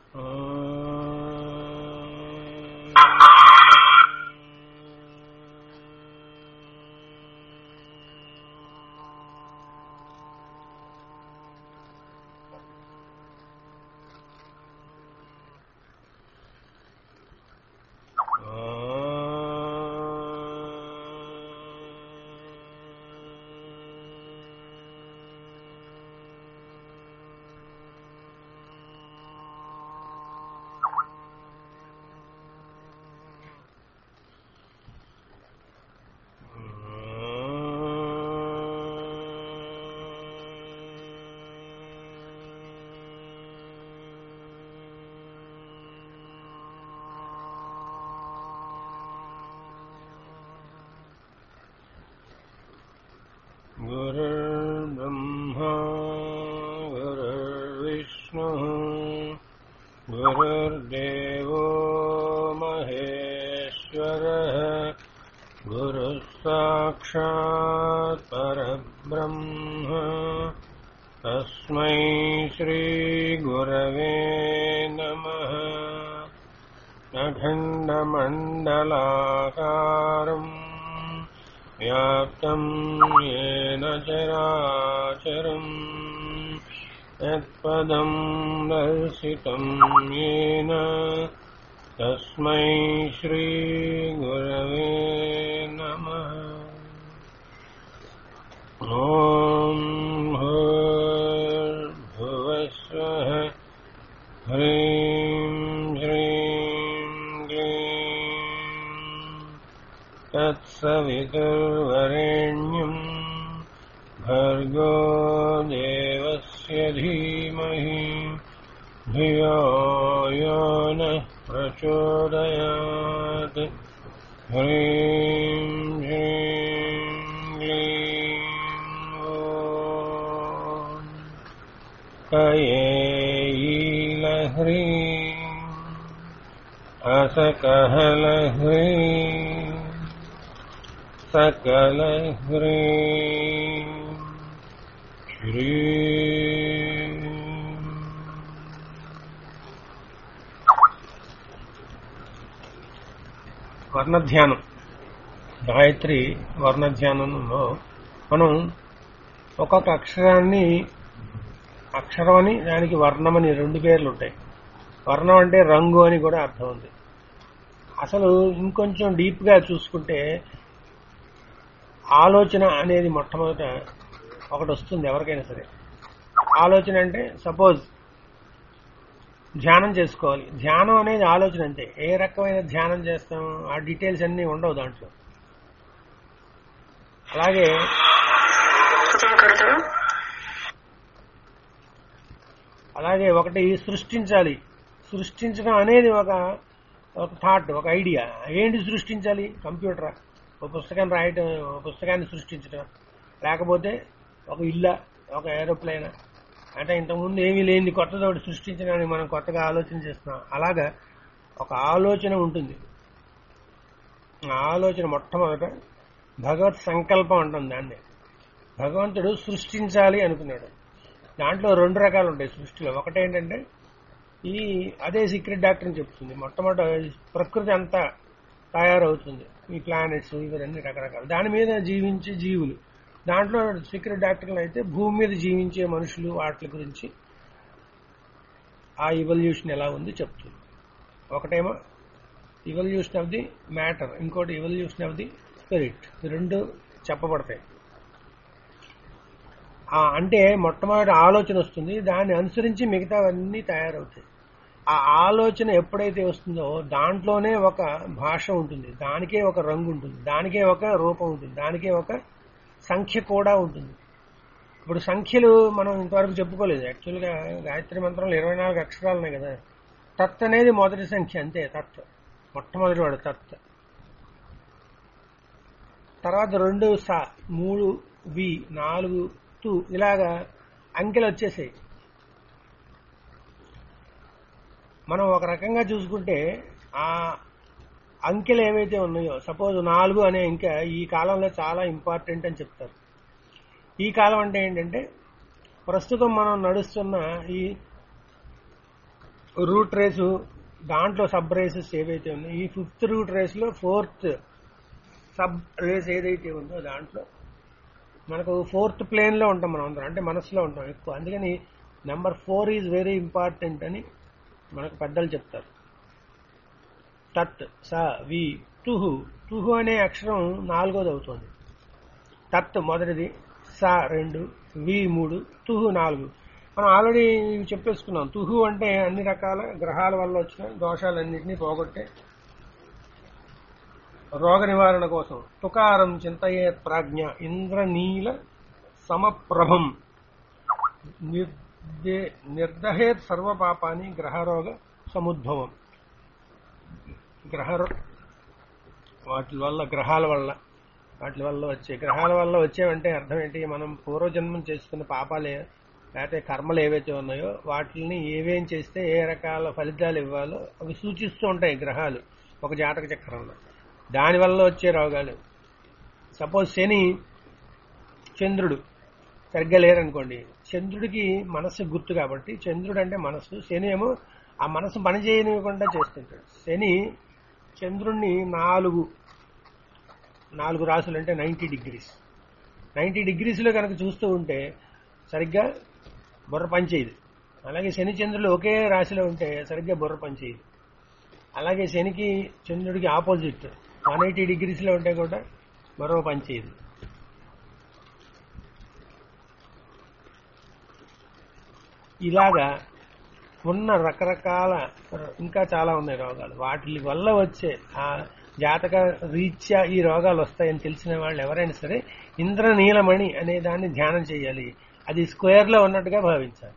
गुरुर्ब्रह्मा गुरुर्विष्णुः गुरुर्देवो महेश्वरः गुरुः साक्षात् परब्रह्म तस्मै श्रीगुरवे नमः अखण्डमण्डलाकारम् व्याप्तम् येन चराचरम् यत्पदम् दर्शितम् येन तस्मै श्रीगुरवे नमः ॐ भूर्भुवस्वः ह्रीं श्रीं क्लीं तत्सवितुर्वरेण्यम् भर्गो देवस्य धीमहि धियो यो नः प्रचोदयात् ह्रीं श्रीं क्लीं ॐ कयेयीलह्रीं असकहलह्रीं सकलह्रीं श्रीं వర్ణధ్యానం గాయత్రి వర్ణధ్యానంలో మనం ఒక్కొక్క అక్షరాన్ని అక్షరం అని దానికి వర్ణం అని రెండు పేర్లు ఉంటాయి వర్ణం అంటే రంగు అని కూడా అర్థం ఉంది అసలు ఇంకొంచెం డీప్ గా చూసుకుంటే ఆలోచన అనేది మొట్టమొదట ఒకటి వస్తుంది ఎవరికైనా సరే ఆలోచన అంటే సపోజ్ ధ్యానం చేసుకోవాలి ధ్యానం అనేది ఆలోచన అంతే ఏ రకమైన ధ్యానం చేస్తాం ఆ డీటెయిల్స్ అన్నీ ఉండవు దాంట్లో అలాగే क्या करते हो అలాగే ఒకటి సృష్టించాలి సృష్టించడం అనేది ఒక ఒక థాట్ ఒక ఐడియా ఏంటి సృష్టించాలి కంప్యూటరా ఒక పుస్తకం రాయటం ఒక పుస్తకాన్ని సృష్టించడం లేకపోతే ఒక ఇల్ల ఒక ఏరోప్లేన్ అంటే ఇంతకుముందు ఏమీ లేని కొత్తది ఒకటి సృష్టించడానికి మనం కొత్తగా ఆలోచన చేస్తున్నాం అలాగా ఒక ఆలోచన ఉంటుంది ఆ ఆలోచన మొట్టమొదట భగవత్ సంకల్పం ఉంటుంది దాన్ని భగవంతుడు సృష్టించాలి అనుకున్నాడు దాంట్లో రెండు రకాలు ఉంటాయి సృష్టిలో ఒకటేంటంటే ఈ అదే సీక్రెట్ డాక్టర్ అని చెప్తుంది మొట్టమొదట ప్రకృతి అంతా తయారవుతుంది ఈ ప్లానెట్స్ ఇవన్నీ రకరకాలు దాని మీద జీవించే జీవులు దాంట్లో సీక్రెట్ డాక్టర్లు అయితే భూమి మీద జీవించే మనుషులు వాటి గురించి ఆ ఇవల్యూషన్ ఎలా ఉంది చెప్తుంది ఒకటేమో ఇవల్యూషన్ ఆఫ్ ది మ్యాటర్ ఇంకోటి ఇవల్యూషన్ ఆఫ్ ది స్పిరిట్ రెండు చెప్పబడతాయి ఆ అంటే మొట్టమొదటి ఆలోచన వస్తుంది దాన్ని అనుసరించి మిగతావన్నీ తయారవుతాయి ఆ ఆలోచన ఎప్పుడైతే వస్తుందో దాంట్లోనే ఒక భాష ఉంటుంది దానికే ఒక రంగు ఉంటుంది దానికే ఒక రూపం ఉంటుంది దానికే ఒక సంఖ్య కూడా ఉంటుంది ఇప్పుడు సంఖ్యలు మనం ఇంతవరకు చెప్పుకోలేదు యాక్చువల్గా గాయత్రి మంత్రంలో ఇరవై నాలుగు అక్షరాలు ఉన్నాయి కదా తత్ అనేది మొదటి సంఖ్య అంతే తత్ మొట్టమొదటి వాడు తత్ తర్వాత రెండు స మూడు వి నాలుగు తు ఇలాగా అంకెలు వచ్చేసాయి మనం ఒక రకంగా చూసుకుంటే ఆ అంకెలు ఏవైతే ఉన్నాయో సపోజ్ నాలుగు అనే ఇంకా ఈ కాలంలో చాలా ఇంపార్టెంట్ అని చెప్తారు ఈ కాలం అంటే ఏంటంటే ప్రస్తుతం మనం నడుస్తున్న ఈ రూట్ రేసు దాంట్లో సబ్ రేసెస్ ఏవైతే ఉన్నాయో ఈ ఫిఫ్త్ రూట్ రేస్ లో ఫోర్త్ సబ్ రేస్ ఏదైతే ఉందో దాంట్లో మనకు ఫోర్త్ ప్లేన్ లో ఉంటాం మనం అందరం అంటే మనసులో ఉంటాం ఎక్కువ అందుకని number four is very important అని మనకు పెద్దలు చెప్తారు తత్ స వి తుహు తుహు అనే అక్షరం నాలుగోది అవుతుంది తత్ మొదటిది స రెండు వి మూడు తుహు నాలుగు మనం ఆల్రెడీ చెప్పేసుకున్నాం తుహు అంటే అన్ని రకాల గ్రహాల వల్ల వచ్చిన దోషాలన్నింటినీ పోగొట్టే రోగ నివారణ కోసం తుకారం చింతయే ప్రాజ్ఞ ఇంద్రనీల సమప్రభం నిర్దే నిర్దహేత్ సర్వపాపాని గ్రహరోగ సముద్భవం గ్రహ వాటి వల్ల గ్రహాల వల్ల వాటి వల్ల వచ్చే గ్రహాల వల్ల వచ్చేవంటే అర్థం ఏంటి మనం పూర్వజన్మం చేసుకున్న పాపాలే లేకపోతే కర్మలు ఏవైతే ఉన్నాయో వాటిని ఏవేం చేస్తే ఏ రకాల ఫలితాలు ఇవ్వాలో అవి సూచిస్తూ ఉంటాయి గ్రహాలు ఒక జాతక చక్రంలో దానివల్ల వచ్చే రోగాలు సపోజ్ శని చంద్రుడు సరిగ్గా లేరనుకోండి చంద్రుడికి మనస్సు గుర్తు కాబట్టి చంద్రుడు అంటే మనస్సు శని ఏమో ఆ మనసు పని చేయనివ్వకుండా చేస్తుంటాడు శని చంద్రుణ్ణి నాలుగు నాలుగు రాసులు అంటే నైంటీ డిగ్రీస్ నైంటీ డిగ్రీస్లో కనుక చూస్తూ ఉంటే సరిగ్గా బుర్ర పనిచేయదు అలాగే శని చంద్రులు ఒకే రాశిలో ఉంటే సరిగ్గా బుర్ర పనిచేయదు అలాగే శనికి చంద్రుడికి ఆపోజిట్ వన్ ఎయిటీ డిగ్రీస్లో ఉంటే కూడా బుర్ర పనిచేయదు ఇలాగా ఉన్న రకరకాల ఇంకా చాలా ఉన్నాయి రోగాలు వాటి వల్ల వచ్చే ఆ జాతక రీత్యా ఈ రోగాలు వస్తాయని తెలిసిన వాళ్ళు ఎవరైనా సరే ఇంద్రనీలమణి అనే దాన్ని ధ్యానం చేయాలి అది స్క్వేర్ లో ఉన్నట్టుగా భావించాలి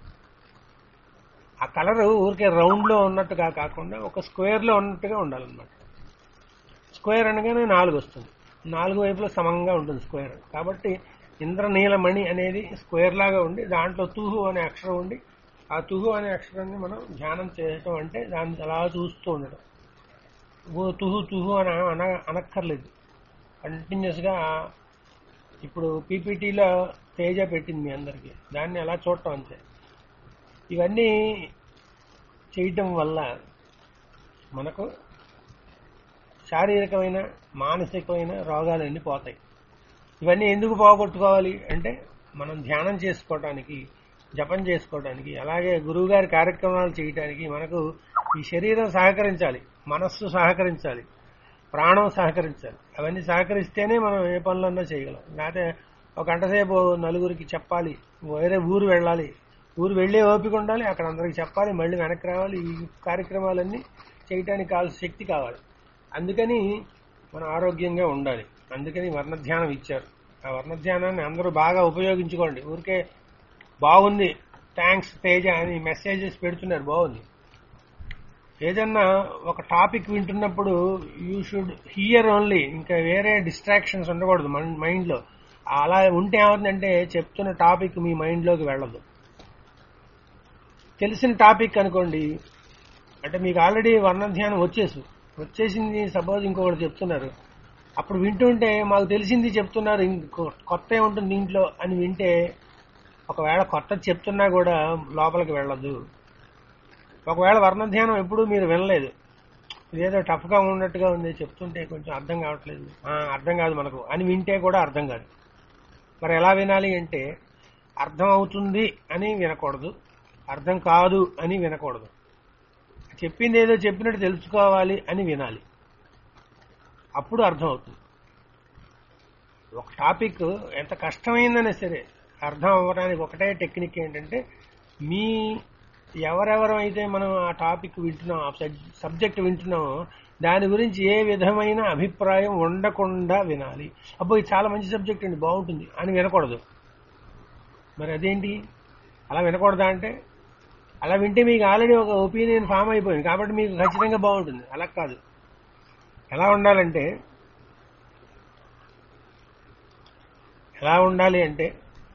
ఆ కలర్ ఊరికే రౌండ్ లో ఉన్నట్టుగా కాకుండా ఒక స్క్వేర్ లో ఉన్నట్టుగా ఉండాలన్నమాట స్క్వేర్ అనగానే నాలుగు వస్తుంది నాలుగు వైపులో సమంగా ఉంటుంది స్క్వేర్ కాబట్టి ఇంద్రనీలమణి అనేది స్క్వేర్ లాగా ఉండి దాంట్లో తుహు అనే అక్షరం ఉండి ఆ తుహు అనే అక్షరాన్ని మనం ధ్యానం చేయటం అంటే దాన్ని అలా చూస్తూ ఉండటం ఓ తుహు తుహు అని అన అనక్కర్లేదు కంటిన్యూస్ గా ఇప్పుడు పీపీటీలో తేజ పెట్టింది మీ అందరికి దాన్ని అలా చూడటం అంతే ఇవన్నీ చేయటం వల్ల మనకు శారీరకమైన మానసికమైన రోగాలన్నీ పోతాయి ఇవన్నీ ఎందుకు పోగొట్టుకోవాలి అంటే మనం ధ్యానం చేసుకోవటానికి జపం చేసుకోవడానికి అలాగే గురువుగారి కార్యక్రమాలు చేయటానికి మనకు ఈ శరీరం సహకరించాలి మనస్సు సహకరించాలి ప్రాణం సహకరించాలి అవన్నీ సహకరిస్తేనే మనం ఏ పనులన్నా చేయగలం లేకపోతే ఒక గంట సేపు నలుగురికి చెప్పాలి వేరే ఊరు వెళ్ళాలి ఊరు వెళ్ళే ఓపిక ఉండాలి అక్కడ అందరికి చెప్పాలి మళ్ళీ వెనక్కి రావాలి ఈ కార్యక్రమాలన్నీ చేయటానికి కావాల్సిన శక్తి కావాలి అందుకని మనం ఆరోగ్యంగా ఉండాలి అందుకని వర్ణధ్యానం ఇచ్చారు ఆ వర్ణధ్యానాన్ని అందరూ బాగా ఉపయోగించుకోండి ఊరికే బాగుంది థ్యాంక్స్ తేజ అని మెసేజెస్ పెడుతున్నారు బాగుంది ఏదన్నా ఒక టాపిక్ వింటున్నప్పుడు యూ షుడ్ హియర్ ఓన్లీ ఇంకా వేరే డిస్ట్రాక్షన్స్ ఉండకూడదు మన మైండ్ లో అలా ఉంటే ఏమవుతుందంటే చెప్తున్న టాపిక్ మీ మైండ్ లోకి వెళ్ళదు తెలిసిన టాపిక్ అనుకోండి అంటే మీకు ఆల్రెడీ వర్ణధ్యానం వచ్చేసి వచ్చేసింది సపోజ్ ఇంకొకటి చెప్తున్నారు అప్పుడు వింటుంటే మాకు తెలిసింది చెప్తున్నారు ఇంకో కొత్త ఏముంటుంది దీంట్లో అని వింటే ఒకవేళ కొత్తది చెప్తున్నా కూడా లోపలికి వెళ్ళదు ఒకవేళ వర్ణధ్యానం ఎప్పుడూ మీరు వినలేదు ఇదేదో టఫ్ గా ఉన్నట్టుగా ఉంది చెప్తుంటే కొంచెం అర్థం కావట్లేదు ఆ, అర్థం కాదు మనకు అని వింటే కూడా అర్థం కాదు మరి ఎలా వినాలి అంటే అర్థం అవుతుంది అని వినకూడదు అర్థం కాదు అని వినకూడదు చెప్పింది ఏదో చెప్పినట్టు తెలుసుకోవాలి అని వినాలి అప్పుడు అర్థం అవుతుంది ఒక టాపిక్ ఎంత కష్టమైందనే సరే అర్థం అవ్వడానికి ఒకటే టెక్నిక్ ఏంటంటే మీ ఎవరెవరు అయితే మనం ఆ టాపిక్ వింటున్నాం ఆ సబ్జెక్ట్ వింటున్నామో దాని గురించి ఏ విధమైన అభిప్రాయం ఉండకుండా వినాలి అబ్బో ఇది చాలా మంచి సబ్జెక్ట్ అండి బాగుంటుంది అని వినకూడదు మరి అదేంటి అలా వినకూడదా అంటే అలా వింటే మీకు ఆల్రెడీ ఒక ఒపీనియన్ ఫామ్ అయిపోయింది కాబట్టి మీకు ఖచ్చితంగా బాగుంటుంది అలా కాదు ఎలా ఉండాలంటే ఎలా ఉండాలి అంటే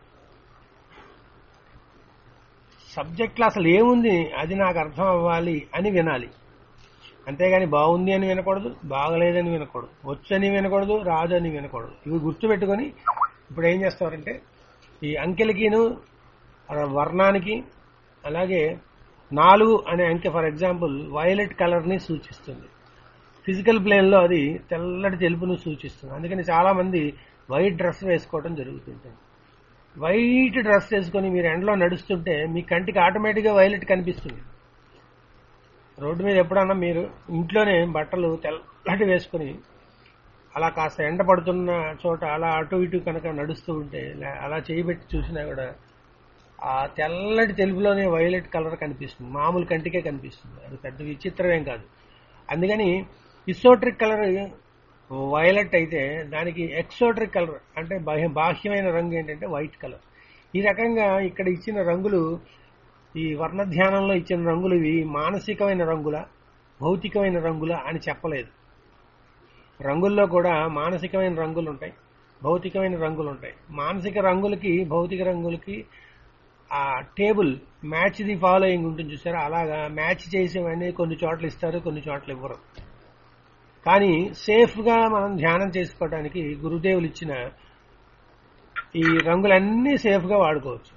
సబ్జెక్ట్లో అసలు ఏముంది అది నాకు అర్థం అవ్వాలి అని వినాలి అంతేగాని బాగుంది అని వినకూడదు బాగలేదని వినకూడదు వచ్చని వినకూడదు రాదు అని వినకూడదు ఇవి గుర్తుపెట్టుకొని ఇప్పుడు ఏం చేస్తారంటే ఈ అంకెలకిను ఆ వర్ణానికి అలాగే నాలుగు అనే అంకె ఫర్ ఎగ్జాంపుల్ వైలెట్ కలర్ ని సూచిస్తుంది ఫిజికల్ ప్లేన్ లో అది తెల్లటి తెలుపును సూచిస్తుంది అందుకని చాలా మంది వైట్ డ్రెస్ వేసుకోవడం జరుగుతుంటుంది వైట్ డ్రెస్ వేసుకొని మీరు ఎండలో నడుస్తుంటే మీ కంటికి ఆటోమేటిక్ గా వైలెట్ కనిపిస్తుంది రోడ్డు మీద ఎప్పుడన్నా మీరు ఇంట్లోనే బట్టలు తెల్లటి వేసుకొని అలా కాస్త ఎండ పడుతున్న చోట అలా అటు ఇటు కనుక నడుస్తూ ఉంటే లే- అలా చేయబెట్టి చూసినా కూడా ఆ తెల్లటి తెలుగులోనే వైలెట్ కలర్ కనిపిస్తుంది మామూలు కంటికే కనిపిస్తుంది అది పెద్ద విచిత్రమేం కాదు అందుకని ఇసోట్రిక్ కలర్ వైలెట్ అయితే దానికి ఎక్సోట్రిక్ కలర్ అంటే బాహ్య- బాహ్యమైన రంగు ఏంటంటే వైట్ కలర్ ఈ రకంగా ఇక్కడ ఇచ్చిన రంగులు ఈ వర్ణ ధ్యానంలో ఇచ్చిన రంగులు ఇవి మానసికమైన రంగుల భౌతికమైన రంగుల అని చెప్పలేదు రంగుల్లో కూడా మానసికమైన రంగులు ఉంటాయి భౌతికమైన రంగులు ఉంటాయి మానసిక రంగులకి భౌతిక రంగులకి ఆ టేబుల్ మ్యాచ్ ది ఫాలోయింగ్ ఉంటుంది చూసారా అలాగా మ్యాచ్ చేసేవన్నీ కొన్ని చోట్ల ఇస్తారు కొన్ని చోట్ల ఇవ్వరు కానీ సేఫ్ గా మనం ధ్యానం చేసుకోవడానికి గురుదేవులు ఇచ్చిన ఈ రంగులన్నీ సేఫ్ గా వాడుకోవచ్చు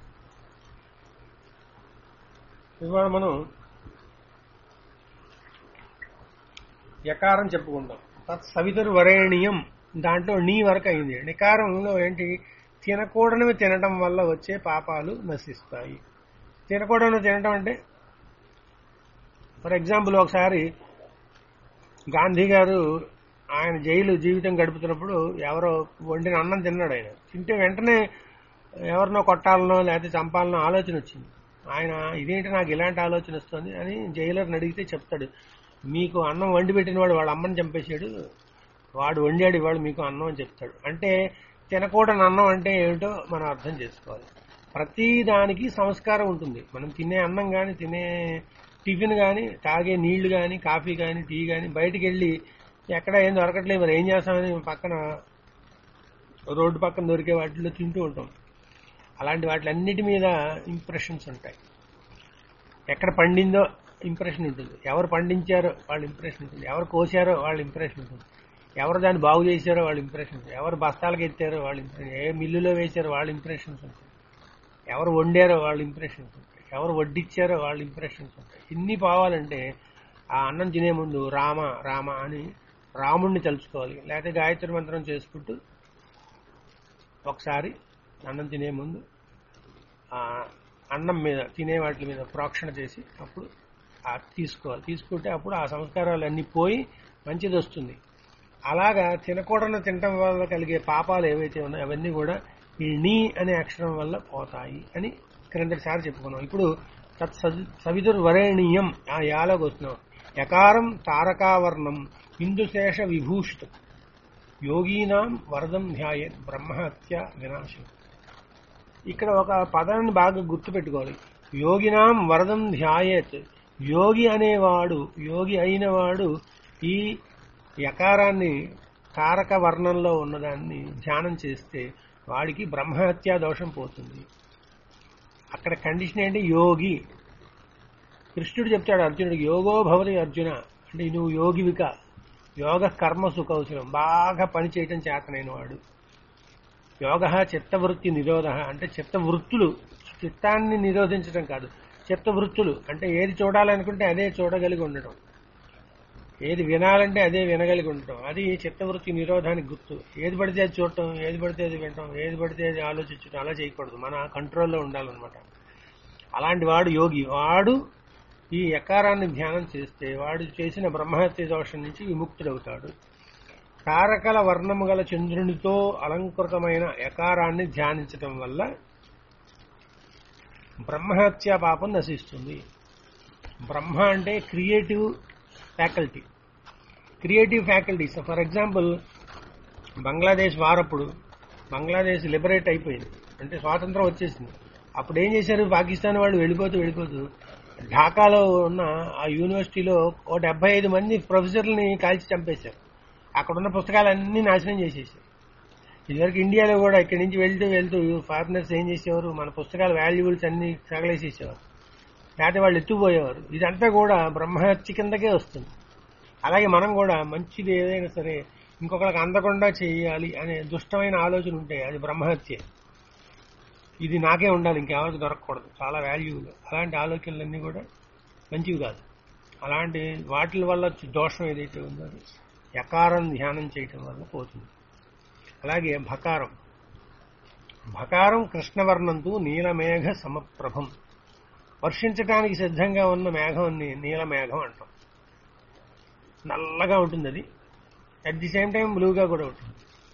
ఇవాళ మనం యకారం చెప్పుకుంటాం తత్ సవితరు వరేణీయం దాంట్లో నీ వరకు అయింది నికారంలో ఏంటి తినకూడనివి తినడం వల్ల వచ్చే పాపాలు నశిస్తాయి తినకూడనివి తినడం అంటే ఫర్ ఎగ్జాంపుల్ ఒకసారి గాంధీ గారు ఆయన జైలు జీవితం గడుపుతున్నప్పుడు ఎవరో వండిన అన్నం తిన్నాడు ఆయన తింటే వెంటనే ఎవరినో కొట్టాలనో లేకపోతే చంపాలనో ఆలోచన వచ్చింది ఆయన ఇదేంటి నాకు ఇలాంటి ఆలోచన వస్తుంది అని జైలర్ని అడిగితే చెప్తాడు మీకు అన్నం వండి పెట్టిన వాడు వాళ్ళ అమ్మని చంపేశాడు వాడు వండాడు ఇవాడు మీకు అన్నం అని చెప్తాడు అంటే తినకూడని అన్నం అంటే ఏమిటో మనం అర్థం చేసుకోవాలి ప్రతి దానికి సంస్కారం ఉంటుంది మనం తినే అన్నం కానీ తినే టిఫిన్ కానీ తాగే నీళ్లు కానీ కాఫీ కానీ టీ కానీ బయటికి వెళ్ళి ఎక్కడ ఏం దొరకట్లేదు మరి ఏం చేస్తామని పక్కన రోడ్డు పక్కన దొరికే వాటిలో తింటూ ఉంటాం అలాంటి వాటిలన్నిటి మీద ఇంప్రెషన్స్ ఉంటాయి ఎక్కడ పండిందో ఇంప్రెషన్ ఉంటుంది ఎవరు పండించారో వాళ్ళ ఇంప్రెషన్ ఉంటుంది ఎవరు కోసారో వాళ్ళ ఇంప్రెషన్ ఉంటుంది ఎవరు దాన్ని బాగు చేశారో వాళ్ళ ఇంప్రెషన్ ఉంటుంది ఎవరు బస్తాలకు ఎత్తారో వాళ్ళ ఇంప్రెషన్ ఏ మిల్లులో వేశారో వాళ్ళ ఇంప్రెషన్స్ ఉంటాయి ఎవరు వండారో వాళ్ళ ఇంప్రెషన్స్ ఉంటాయి ఎవరు వడ్డిచ్చారో వాళ్ళ ఇంప్రెషన్స్ ఉంటాయి ఇన్ని పోవాలంటే ఆ అన్నం తినే ముందు రామ రామ అని రాముణ్ణి తలుచుకోవాలి లేకపోతే గాయత్రి మంత్రం చేసుకుంటూ ఒకసారి అన్నం తినే ముందు ఆ అన్నం మీద తినే వాటి మీద ప్రోక్షణ చేసి అప్పుడు ఆ తీసుకోవాలి తీసుకుంటే అప్పుడు ఆ సంస్కారాలు అన్ని పోయి మంచిది వస్తుంది అలాగా తినకూడని తినటం వల్ల కలిగే పాపాలు ఏవైతే ఉన్నాయో అవన్నీ కూడా ఈ నీ అనే అక్షరం వల్ల పోతాయి అని క్రిందటిసారి చెప్పుకున్నాం ఇప్పుడు తత్ సవిదుర్ వరేణీయం ఆ యాలోకి వస్తున్నాం యకారం తారకావర్ణం హిందుశేష విభూషితం యోగీనాం వరదం ధ్యాయత్ బ్రహ్మహత్య వినాశం ఇక్కడ ఒక పదాన్ని బాగా గుర్తుపెట్టుకోవాలి యోగినాం వరదం ధ్యాయత్ యోగి అనేవాడు యోగి అయినవాడు ఈ యకారాన్ని కారక వర్ణంలో ఉన్నదాన్ని ధ్యానం చేస్తే వాడికి బ్రహ్మహత్యా దోషం పోతుంది అక్కడ కండిషన్ ఏంటి యోగి కృష్ణుడు చెప్తాడు అర్జునుడికి యోగో భవతి అర్జున అంటే నువ్వు యోగివిక యోగ కర్మ సుకౌశలం బాగా పని చేయటం చేతనైన వాడు యోగ చిత్తవృత్తి నిరోధ అంటే చిత్తవృత్తులు చిత్తాన్ని నిరోధించడం కాదు చిత్తవృత్తులు అంటే ఏది చూడాలనుకుంటే అదే చూడగలిగి ఉండటం ఏది వినాలంటే అదే వినగలిగి ఉండటం అది చిత్తవృత్తి నిరోధానికి గుర్తు ఏది పడితే అది చూడటం ఏది పడితే అది వినటం ఏది పడితే అది ఆలోచించడం అలా చేయకూడదు మన కంట్రోల్లో ఉండాలన్నమాట అలాంటి వాడు యోగి వాడు ఈ యకారాన్ని ధ్యానం చేస్తే వాడు చేసిన బ్రహ్మహత్య దోషం నుంచి విముక్తుడవుతాడు తారకల వర్ణము గల చంద్రునితో అలంకృతమైన యకారాన్ని ధ్యానించటం వల్ల బ్రహ్మహత్య పాపం నశిస్తుంది బ్రహ్మ అంటే creative faculty creative faculties for example Bangladesh వారప్పుడు బంగ్లాదేశ్ లిబరేట్ అయిపోయింది అంటే స్వాతంత్రం వచ్చేసింది అప్పుడు ఏం చేశారు పాకిస్తాన్ వాళ్ళు వెళ్ళిపోతూ వెళ్ళిపోతూ ఢాకాలో ఉన్న ఆ యూనివర్సిటీలో ఓ డెబ్బై ఐదు మంది ప్రొఫెసర్లని కాల్చి చంపేశారు అక్కడ ఉన్న పుస్తకాలన్నీ నాశనం చేసేసారు ఇదివరకు ఇండియాలో కూడా ఇక్కడి నుంచి వెళ్తూ వెళ్తూ ఫారినర్స్ ఏం చేసేవారు మన పుస్తకాల వాల్యుబుల్స్ అన్ని తగలేసేసేవారు లేకపోతే వాళ్ళు ఎత్తుపోయేవారు ఇదంతా కూడా బ్రహ్మహత్య కిందకే వస్తుంది అలాగే మనం కూడా మంచిది ఏదైనా సరే ఇంకొకరికి అందకుండా చేయాలి అనే దుష్టమైన ఆలోచన ఉంటే అది బ్రహ్మహత్య ఇది నాకే ఉండాలి ఇంకెవరికి దొరకకూడదు చాలా వాల్యూ అలాంటి ఆలోచనలన్నీ కూడా మంచివి కాదు అలాంటి వాటి వల్ల వచ్చే దోషం ఏదైతే ఉందో అది యకారం ధ్యానం చేయటం వల్ల పోతుంది అలాగే భకారం భకారం కృష్ణవర్ణంతో నీలమేఘ సమప్రభం వర్షించడానికి సిద్ధంగా ఉన్న మేఘాన్ని నీలమేఘం అంటాం నల్లగా ఉంటుంది అది అట్ ది సేమ్ టైం బ్లూగా కూడా ఉంటుంది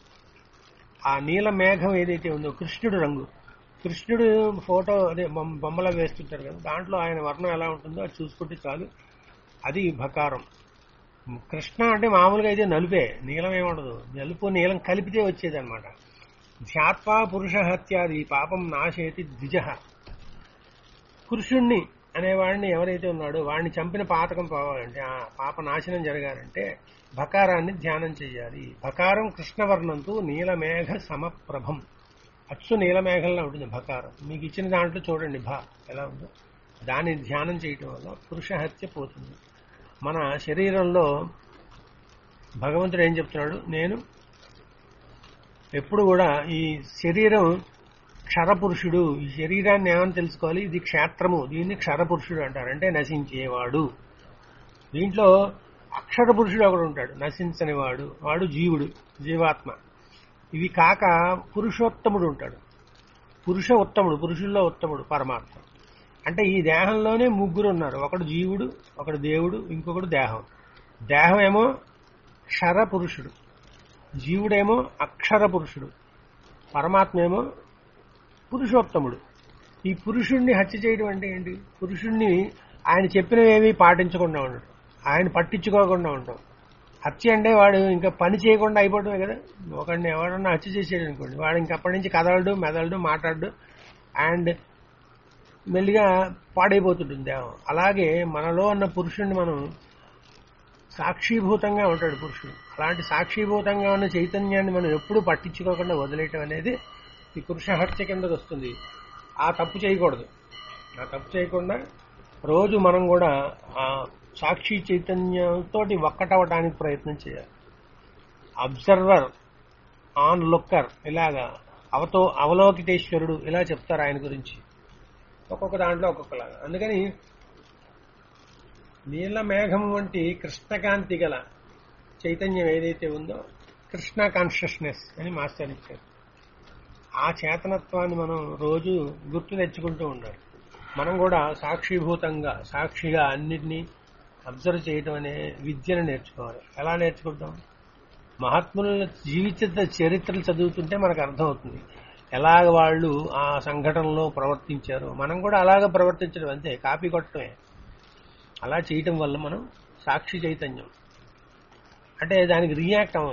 ఆ నీల మేఘం ఏదైతే ఉందో కృష్ణుడు రంగు కృష్ణుడు ఫోటో అదే బొమ్మ బొమ్మలా వేస్తుంటారు కదా దాంట్లో ఆయన వర్ణం ఎలా ఉంటుందో అది చూసుకుంటే చాలు అది భకారం కృష్ణ అంటే మామూలుగా అయితే నలుపే నీలం ఏముండదు నలుపు నీలం కలిపితే వచ్చేది అనమాట ధ్యాత్వా పురుష హత్యాది పాపం నాశేతి ద్విజ పురుషుణ్ణి అనేవాడిని ఎవరైతే ఉన్నాడో వాడిని చంపిన పాతకం పోవాలంటే ఆ పాప నాశనం జరగాలంటే భకారాన్ని ధ్యానం చేయాలి భకారం కృష్ణవర్ణంతో నీలమేఘ సమప్రభం అచ్చు నీలమేఘంలో ఉంటుంది భకారం మీకు ఇచ్చిన దాంట్లో చూడండి భా ఎలా ఉందో దాన్ని ధ్యానం చేయటం వల్ల పురుష హత్య పోతుంది మన శరీరంలో భగవంతుడు ఏం చెప్తున్నాడు నేను ఎప్పుడు కూడా ఈ శరీరం క్షరపురుషుడు ఈ శరీరాన్ని ఏమని తెలుసుకోవాలి ఇది క్షేత్రము దీన్ని క్షరపురుషుడు అంటారు అంటే నశించేవాడు దీంట్లో అక్షర పురుషుడు ఒకడు ఉంటాడు నశించని వాడు వాడు జీవుడు జీవాత్మ ఇవి కాక పురుషోత్తముడు ఉంటాడు పురుష ఉత్తముడు పురుషుల్లో ఉత్తముడు పరమాత్మ అంటే ఈ దేహంలోనే ముగ్గురు ఉన్నారు ఒకడు జీవుడు ఒకడు దేవుడు ఇంకొకడు దేహం దేహం ఏమో క్షర పురుషుడు జీవుడేమో అక్షర పురుషుడు పరమాత్మ ఏమో పురుషోత్తముడు ఈ పురుషుణ్ణి హత్య చేయడం అంటే ఏంటి పురుషుణ్ణి ఆయన చెప్పినవేమీ పాటించకుండా ఉండటం ఆయన పట్టించుకోకుండా ఉండటం హత్య అంటే వాడు ఇంకా పని చేయకుండా అయిపోవడమే కదా ఒకడిని ఎవడన్నా హత్య చేసేది అనుకోండి వాడు ఇంక అప్పటి నుంచి కదలడు మెదలడు మాట్లాడు అండ్ మెల్లిగా పాడైపోతుంటుంది దేహం అలాగే మనలో ఉన్న పురుషుణ్ణి మనం సాక్షిభూతంగా ఉంటాడు పురుషుడు అలాంటి సాక్షిభూతంగా ఉన్న చైతన్యాన్ని మనం ఎప్పుడూ పట్టించుకోకుండా వదిలేయటం అనేది ఈ పురుష హత్య కిందకు వస్తుంది ఆ తప్పు చేయకూడదు ఆ తప్పు చేయకుండా రోజు మనం కూడా ఆ సాక్షి చైతన్యంతో ఒక్కటవడానికి ప్రయత్నం చేయాలి అబ్జర్వర్ ఆన్ లుక్కర్ ఇలాగా అవతో అవలోకితేశ్వరుడు ఇలా చెప్తారు ఆయన గురించి ఒక్కొక్క దాంట్లో ఒక్కొక్కలాగా అందుకని నీల మేఘం వంటి కృష్ణకాంతి గల చైతన్యం ఏదైతే ఉందో కృష్ణ కాన్షియస్నెస్ అని మాస్టర్ ఇచ్చారు ఆ చేతనత్వాన్ని మనం రోజు గుర్తు తెచ్చుకుంటూ ఉండాలి మనం కూడా సాక్షిభూతంగా సాక్షిగా అన్నిటినీ అబ్జర్వ్ చేయడం అనే విద్యను నేర్చుకోవాలి ఎలా నేర్చుకుంటాం మహాత్ముల జీవిత చరిత్రలు చదువుతుంటే మనకు అర్థమవుతుంది ఎలాగ వాళ్ళు ఆ సంఘటనలో ప్రవర్తించారు మనం కూడా అలాగ ప్రవర్తించడం అంతే కాపీ కొట్టడమే అలా చేయటం వల్ల మనం సాక్షి చైతన్యం అంటే దానికి రియాక్ట్ అవ్వం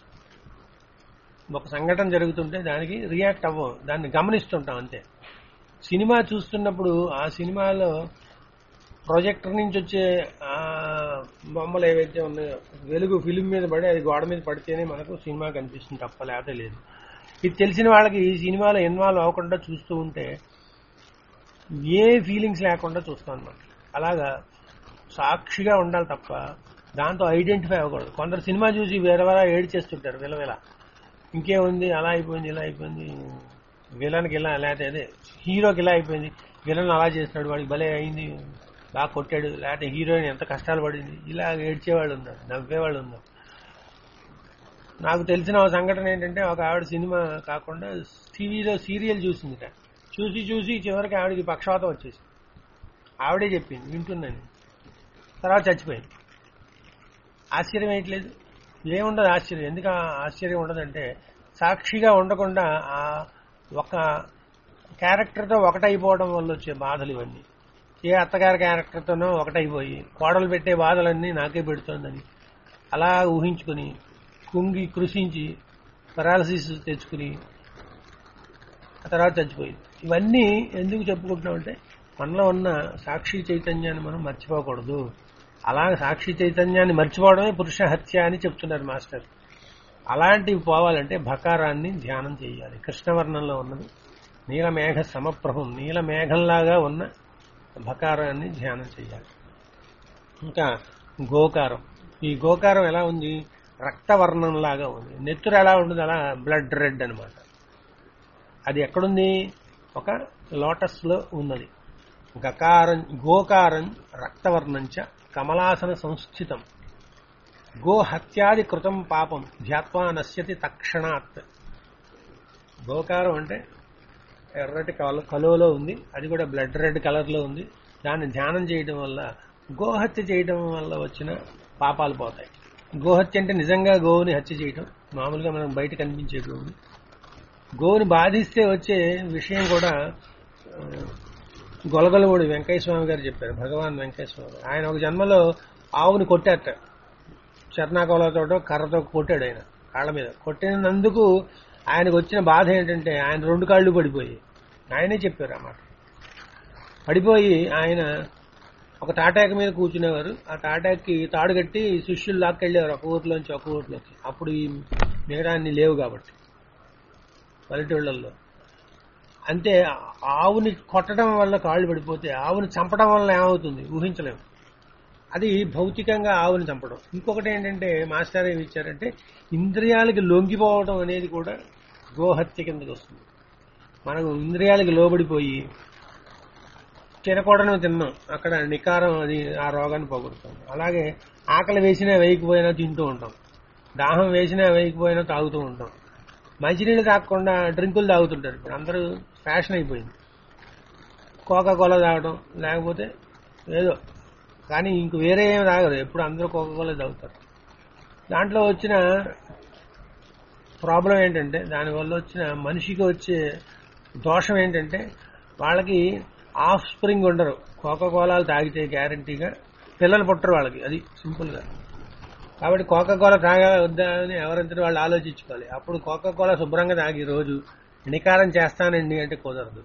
ఒక సంఘటన జరుగుతుంటే దానికి రియాక్ట్ అవ్వం దాన్ని గమనిస్తుంటాం అంతే సినిమా చూస్తున్నప్పుడు ఆ సినిమాలో ప్రొజెక్టర్ నుంచి వచ్చే ఆ బొమ్మలు ఏవైతే ఉన్నాయో వెలుగు ఫిలిం మీద పడి అది గోడ మీద పడితేనే మనకు సినిమా కనిపిస్తుంది తప్ప లేకపోతే లేదు ఇది తెలిసిన వాళ్ళకి ఈ సినిమాలో ఇన్వాల్వ్ అవ్వకుండా చూస్తూ ఉంటే ఏ ఫీలింగ్స్ లేకుండా చూస్తాం అనమాట అలాగా సాక్షిగా ఉండాలి తప్ప దాంతో ఐడెంటిఫై అవ్వకూడదు కొందరు సినిమా చూసి వేరే వేరే ఏడు చేస్తుంటారు విలవిల ఇంకేముంది అలా అయిపోయింది ఇలా అయిపోయింది విలన్కి ఇలా లేకపోతే అదే హీరోకి ఇలా అయిపోయింది విలన్ అలా చేస్తున్నాడు వాడికి భలే అయింది బాగా కొట్టాడు లేకపోతే హీరోయిన్ ఎంత కష్టాలు పడింది ఇలా ఏడ్చేవాళ్ళు ఉన్నారు నవ్వేవాళ్ళు ఉన్నారు నాకు తెలిసిన ఒక సంఘటన ఏంటంటే ఒక ఆవిడ సినిమా కాకుండా టీవీలో సీరియల్ చూసిందిట చూసి చూసి చివరికి ఆవిడకి పక్షవాతం వచ్చేసి ఆవిడే చెప్పింది వింటున్నాను తర్వాత చచ్చిపోయింది ఆశ్చర్యం వేయట్లేదు ఏముండదు ఆశ్చర్యం ఎందుకు ఆ ఆశ్చర్యం ఉండదంటే సాక్షిగా ఉండకుండా ఆ ఒక క్యారెక్టర్తో ఒకటైపోవడం వల్ల వచ్చే బాధలు ఇవన్నీ ఏ అత్తగారి క్యారెక్టర్తోనో ఒకటైపోయి కోడలు పెట్టే బాధలన్నీ నాకే పెడుతోందని అలా ఊహించుకుని కుంగి కృషించి పెరాలసిస్ తెచ్చుకుని ఆ తర్వాత చచ్చిపోయింది ఇవన్నీ ఎందుకు చెప్పుకుంటున్నామంటే మనలో ఉన్న సాక్షి చైతన్యాన్ని మనం మర్చిపోకూడదు అలా సాక్షి చైతన్యాన్ని మర్చిపోవడమే పురుష హత్య అని చెప్తున్నారు మాస్టర్ అలాంటివి పోవాలంటే భకారాన్ని ధ్యానం చేయాలి కృష్ణవర్ణంలో ఉన్నది నీలమేఘ సమప్రభం నీలమేఘంలాగా ఉన్న భకారాన్ని ధ్యానం చేయాలి ఇంకా గోకారం ఈ గోకారం ఎలా ఉంది రక్తవర్ణంలాగా ఉంది నెత్తురు ఎలా ఉంటుంది అలా బ్లడ్ రెడ్ అనమాట అది ఎక్కడుంది ఒక లోటస్ లో ఉన్నది గకారం గోకారం రక్తవర్ణంచ కమలాసన సంస్థితం గో హత్యాది కృతం పాపం ధ్యాత్వా నశ్యతి తక్షణాత్ గోకారం అంటే ఎర్రటి కల కలువలో ఉంది అది కూడా బ్లడ్ రెడ్ కలర్ లో ఉంది దాన్ని ధ్యానం చేయడం వల్ల గోహత్య చేయడం వల్ల వచ్చిన పాపాలు పోతాయి గోహత్య అంటే నిజంగా గోవుని హత్య చేయడం మామూలుగా మనం బయట కనిపించే గోవుని గోవుని బాధిస్తే వచ్చే విషయం కూడా ఆ, గొలగొలవుడు వెంకయ్య స్వామి గారు చెప్పారు భగవాన్ వెంకయ్య స్వామి గారు. ఆయన ఒక జన్మలో ఆవుని కొట్టాట చర్నాకోలతో కర్రతో కొట్టాడు ఆయన కాళ్ళ మీద కొట్టినందుకు ఆయనకు వచ్చిన బాధ ఏంటంటే ఆయన రెండు కాళ్ళు పడిపోయి ఆయనే చెప్పారు అన్నమాట పడిపోయి ఆయన ఒక తాటాక మీద కూర్చునేవారు ఆ తాటాకి తాడు కట్టి శిష్యులు లాక్కెళ్ళేవారు ఒక ఊర్లోంచి ఒక ఊర్లోకి అప్పుడు ఈ మిగతా అన్ని లేవు కాబట్టి పల్లెటూళ్ళల్లో అంతే ఆవుని కొట్టడం వల్ల కాళ్ళు పడిపోతే ఆవుని చంపడం వల్ల ఏమవుతుంది ఊహించలేము అది భౌతికంగా ఆవుని చంపడం ఇంకొకటి ఏంటంటే మాస్టర్ ఏమి ఇచ్చారంటే ఇంద్రియాలకి లొంగిపోవడం అనేది కూడా గోహత్య కిందకి వస్తుంది మనకు ఇంద్రియాలకి లోబడిపోయి తినకూడని తిన్నాం అక్కడ నికారం అది ఆ రోగాన్ని పోగొడతాం అలాగే ఆకలి వేసినా వేయకపోయినా తింటూ ఉంటాం దాహం వేసినా వేయకపోయినా తాగుతూ ఉంటాం మంచినీళ్ళు తాగకుండా డ్రింకులు తాగుతుంటారు ఇప్పుడు అందరూ ఫ్యాషన్ అయిపోయింది కోకా కోలా తాగడం లేకపోతే ఏదో కానీ ఇంక వేరే ఏమి తాగరు ఎప్పుడు అందరూ కోకా కోలా తాగుతారు దాంట్లో వచ్చిన ప్రాబ్లం ఏంటంటే దానివల్ల వచ్చిన మనిషికి వచ్చే దోషం ఏంటంటే వాళ్ళకి ఆఫ్ స్ప్రింగ్ ఉండరు కోకా కోలాలు తాగితే గ్యారంటీగా పిల్లలు పుట్టరు వాళ్ళకి అది సింపుల్గా కాబట్టి కోకా కోలా తాగవద్దా అని ఎవరంతటి వాళ్ళు ఆలోచించుకోవాలి అప్పుడు కోకా కోలా శుభ్రంగా తాగి రోజు నికారం చేస్తానండి అంటే కుదరదు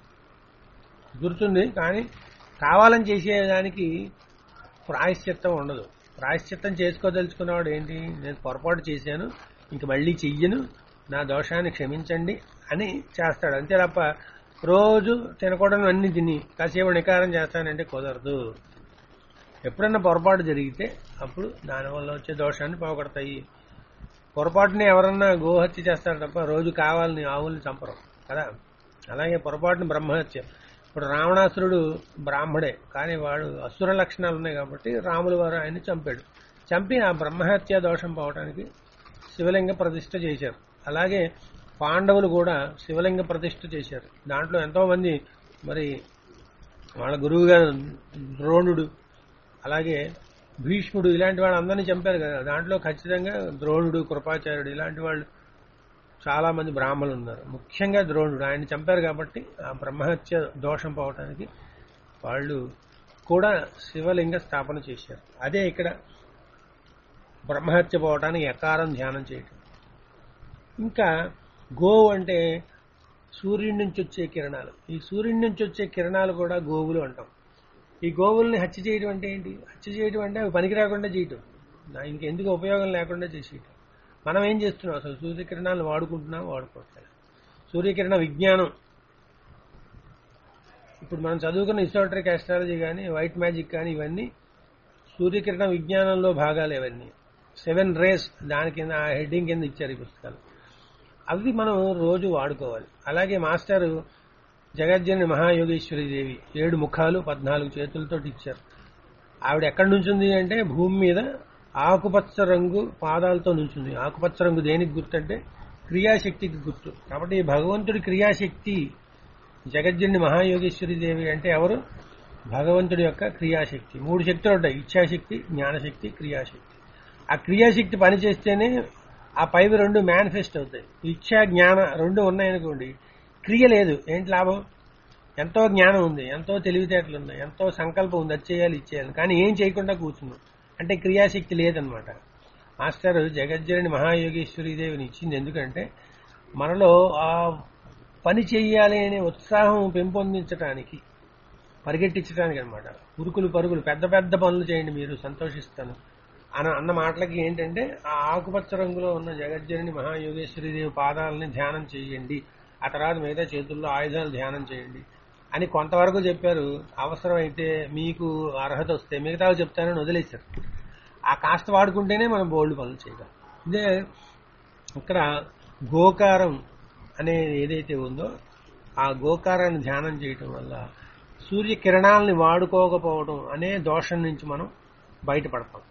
గుర్తుంది కానీ కావాలని చేసేదానికి ప్రాయశ్చిత్తం ఉండదు ప్రాయశ్చిత్తం చేసుకోదలుచుకున్నవాడు ఏంటి నేను పొరపాటు చేశాను ఇంక మళ్ళీ చెయ్యను నా దోషాన్ని క్షమించండి అని చేస్తాడు అంతే తప్ప రోజు తినకూడని అన్ని తిని కాసేపు నికారం చేస్తానంటే కుదరదు ఎప్పుడన్నా పొరపాటు జరిగితే అప్పుడు దానివల్ల వచ్చే దోషాన్ని పోగొడతాయి పొరపాటుని ఎవరన్నా గోహత్య చేస్తారు తప్ప రోజు కావాలని ఆవుల్ని చంపరు కదా అలాగే పొరపాటుని బ్రహ్మహత్య ఇప్పుడు రావణాసురుడు బ్రాహ్మడే కానీ వాడు అసుర లక్షణాలు ఉన్నాయి కాబట్టి రాముల వారు ఆయన్ని చంపాడు చంపి ఆ బ్రహ్మహత్య దోషం పోవడానికి శివలింగ ప్రతిష్ఠ చేశారు అలాగే పాండవులు కూడా శివలింగ ప్రతిష్ఠ చేశారు దాంట్లో ఎంతో మంది మరి వాళ్ళ గురువు గారు ద్రోణుడు అలాగే భీష్ముడు ఇలాంటి వాళ్ళు అందరినీ చంపారు కదా దాంట్లో ఖచ్చితంగా ద్రోణుడు కృపాచార్యుడు ఇలాంటి వాళ్ళు చాలా మంది బ్రాహ్మణులు ఉన్నారు ముఖ్యంగా ద్రోణుడు ఆయన చంపారు కాబట్టి ఆ బ్రహ్మహత్య దోషం పోవటానికి వాళ్ళు కూడా శివలింగ స్థాపన చేశారు అదే ఇక్కడ బ్రహ్మహత్య పోవటానికి ఎకారం ధ్యానం చేయటం ఇంకా గోవు అంటే సూర్యుడి నుంచి వచ్చే కిరణాలు ఈ సూర్యుడి నుంచి వచ్చే కిరణాలు కూడా గోవులు అంటాం ఈ గోవుల్ని హత్య చేయడం అంటే ఏంటి హత్య చేయడం అంటే అవి పనికి రాకుండా చేయటం నా- ఇంకెందుకు ఉపయోగం లేకుండా చేసేయటం మనం ఏం చేస్తున్నాం అసలు సూర్యకిరణాలను వాడుకుంటున్నాం వాడుకోవట్లేదు సూర్యకిరణ విజ్ఞానం ఇప్పుడు మనం చదువుకున్న ఇసోటరిక్ ఆస్ట్రాలజీ కానీ వైట్ మ్యాజిక్ కానీ ఇవన్నీ సూర్యకిరణ విజ్ఞానంలో భాగాలు ఇవన్నీ సెవెన్ రేస్ దాని కింద ఆ హెడ్డింగ్ కింద ఇచ్చారు ఈ పుస్తకాలు అవి మనం రోజు వాడుకోవాలి అలాగే మాస్టర్ జగజ్జని మహాయోగేశ్వరి దేవి ఏడు ముఖాలు పద్నాలుగు చేతులతో ఇచ్చారు ఆవిడ ఎక్కడి నుంచుంది అంటే భూమి మీద ఆకుపచ్చ రంగు పాదాలతో నుంచుంది ఆకుపచ్చ రంగు దేనికి గుర్తు అంటే క్రియాశక్తికి గుర్తు కాబట్టి ఈ భగవంతుడి క్రియాశక్తి జగజ్జని మహాయోగేశ్వరి దేవి అంటే ఎవరు భగవంతుడి యొక్క క్రియాశక్తి మూడు శక్తులు ఉంటాయి ఇచ్ఛాశక్తి జ్ఞానశక్తి క్రియాశక్తి ఆ క్రియాశక్తి పనిచేస్తేనే ఆ పైవి రెండు మేనిఫెస్ట్ అవుతాయి ఇచ్ఛా జ్ఞాన రెండు ఉన్నాయనుకోండి క్రియ లేదు ఏంటి లాభం ఎంతో జ్ఞానం ఉంది ఎంతో తెలివితేటలు ఉన్నాయి ఎంతో సంకల్పం ఉంది అది చేయాలి ఇచ్చేయాలి కానీ ఏం చేయకుండా కూర్చున్నాం అంటే క్రియాశక్తి లేదనమాట మాస్టర్ జగజ్జనని మహాయోగేశ్వరి దేవిని ఇచ్చింది ఎందుకంటే మనలో ఆ పని చెయ్యాలి అనే ఉత్సాహం పెంపొందించడానికి పరిగెట్టించడానికి అనమాట ఉరుకులు పరుగులు పెద్ద పెద్ద పనులు చేయండి మీరు సంతోషిస్తాను అన్న అన్న మాటలకి ఏంటంటే ఆ ఆకుపచ్చ రంగులో ఉన్న జగజ్జనని మహాయోగేశ్వరి దేవి పాదాలని ధ్యానం చేయండి ఆ తర్వాత మిగతా చేతుల్లో ఆయుధాలు ధ్యానం చేయండి అని కొంతవరకు చెప్పారు అవసరమైతే మీకు అర్హత వస్తే మిగతావి చెప్తానని వదిలేశారు ఆ కాస్త వాడుకుంటేనే మనం బోల్డ్ పనులు చేయగలం ఇదే ఇక్కడ గోకారం అనేది ఏదైతే ఉందో ఆ గోకారాన్ని ధ్యానం చేయటం వల్ల సూర్యకిరణాలని వాడుకోకపోవడం అనే దోషం నుంచి మనం బయటపడతాం